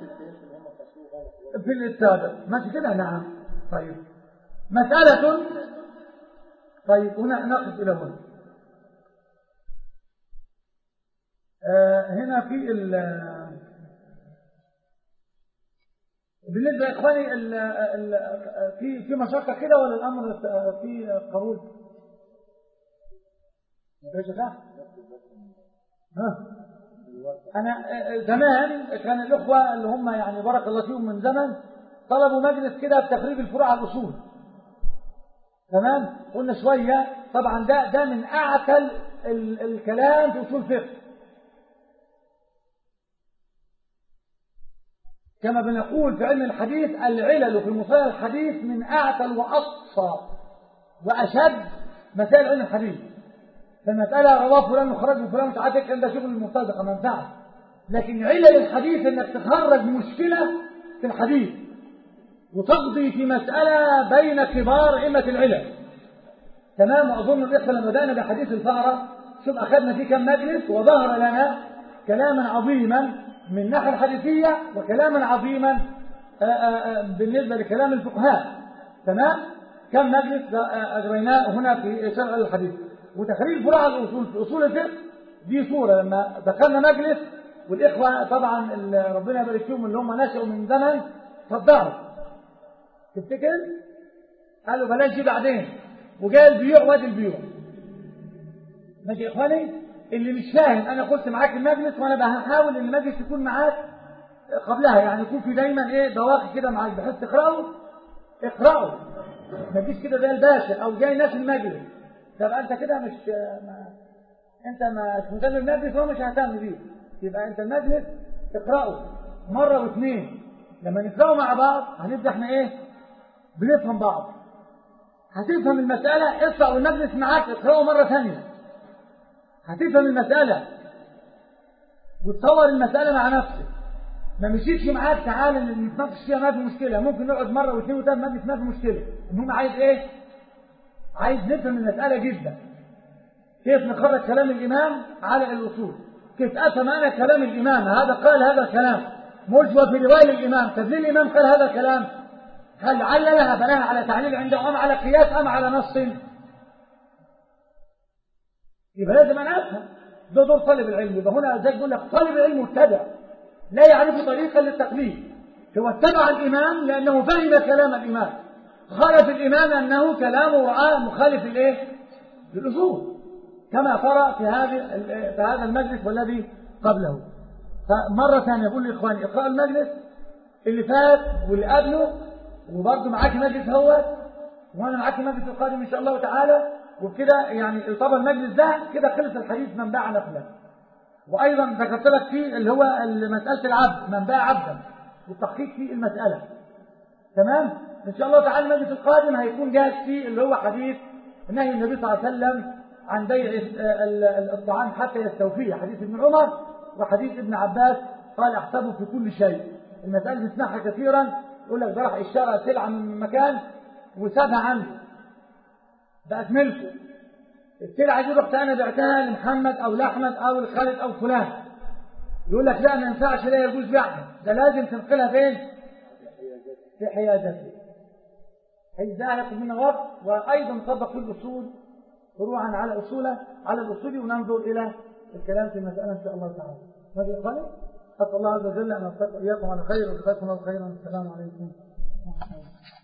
في السابق ماشي كده نعم طيب مسألة طيب هنا نقف إلى هنا آه هنا في ال بالنسبة يا إخواني ال ال في في مشقة كده ولا الأمر في قبول؟ ايش ها؟ أنا زمان كان الإخوة اللي هم يعني بارك الله فيهم من زمن طلبوا مجلس كده بتخريج الفروع على الأصول تمام قلنا شوية طبعا ده ده من أعتل ال الكلام في أصول فقه كما بنقول في علم الحديث العلل في مصطلح الحديث من أعتل وأقصى وأشد مسائل علم الحديث فالمسألة رواه فلان وخرج فلان مش عارف كان ده شغل المرتزقة ما ينفعش لكن علل الحديث انك تخرج مشكلة في الحديث وتقضي في مسألة بين كبار أئمة العلل تمام وأظن الإخوة لما بدأنا بحديث الفأرة شوف أخذنا فيه كم مجلس وظهر لنا كلاما عظيما من الناحية الحديثية وكلاما عظيما آآ آآ بالنسبة لكلام الفقهاء تمام كم مجلس أجريناه هنا في شرع الحديث وتخريج فروع الأصول في أصول الفقه دي صورة لما دخلنا مجلس والإخوة طبعا ربنا يبارك فيهم اللي هم نشأوا من زمن صدعوا تفتكر؟ قالوا بلاش دي بعدين وجاء البيوع وادي البيوع ماشي يا إخواني اللي مش فاهم أنا قلت معاك المجلس وأنا بحاول إن المجلس يكون معاك قبلها يعني يكون في دايما إيه بواقي كده معاك بحيث تقرأوا اقرأوا ما تجيش كده زي الباشا أو جاي ناس المجلس طب أنت كده مش ما أنت مش مهتم بالمجلس وهو مش هيهتم بيه يبقى أنت المجلس اقرأه مرة واثنين لما نقرأه مع بعض هنبدأ احنا ايه بنفهم بعض هتفهم المسألة اقرأ والمجلس معاك اقرأه مرة ثانية هتفهم المسألة وتصور المسألة مع نفسك ما مشيتش معاك تعالى نتناقش فيها ما في مشكلة ممكن نقعد مرة واثنين وثلاثة مجلس ما في مشكلة المهم عايز ايه عايز نفهم المسألة جدا كيف نخرج كلام الإمام على الأصول كيف أفهم أنا كلام الإمام هذا قال هذا الكلام مجوى في رواية الإمام طب ليه الإمام قال هذا الكلام هل عللها بناها على تعليل عنده أم على قياس أم على نص يبقى لازم أنا أفهم ده دور طالب العلم يبقى هنا زي يقول لك طالب العلم مبتدع لا يعرف طريقا للتقليد هو اتبع الإمام لأنه فهم كلام الإمام خالف الإمام أنه كلامه رأى مخالف الإيه؟ للأصول كما ترى في هذه في هذا المجلس والذي قبله فمرة ثانية بقول لإخواني إقراء المجلس اللي فات واللي قبله وبرضه معاك مجلس هو وأنا معاك المجلس القادم إن شاء الله تعالى وبكده يعني طبعا المجلس ده كده خلص الحديث من باع نفلا وأيضا ذكرت لك فيه اللي هو مسألة العبد من باع عبدا والتحقيق في المسألة تمام إن شاء الله تعالى المجلس القادم هيكون جاهز فيه اللي هو حديث نهي النبي صلى الله عليه وسلم عن بيع الطعام حتى يستوفيه حديث ابن عمر وحديث ابن عباس قال احسبه في كل شيء المسألة بنسمعها كثيرا يقول لك ده راح اشترى سلعة من مكان وسابها عنده بقت ملكه السلعة دي رحت انا بعتها لمحمد او لاحمد او لخالد او فلان يقول لك لا ما ينفعش لا يجوز بيعها ده لازم تنقلها فين في حيازته حيث ده ياخذ منا وقت وايضا طبق في الاصول فروعا على اصوله على الاصول وننظر الى الكلام في المساله ان شاء الله تعالى ماذا يقال اسال الله عز وجل ان يوفقكم اياكم على خير وجزاكم الله خيرا السلام عليكم ورحمه الله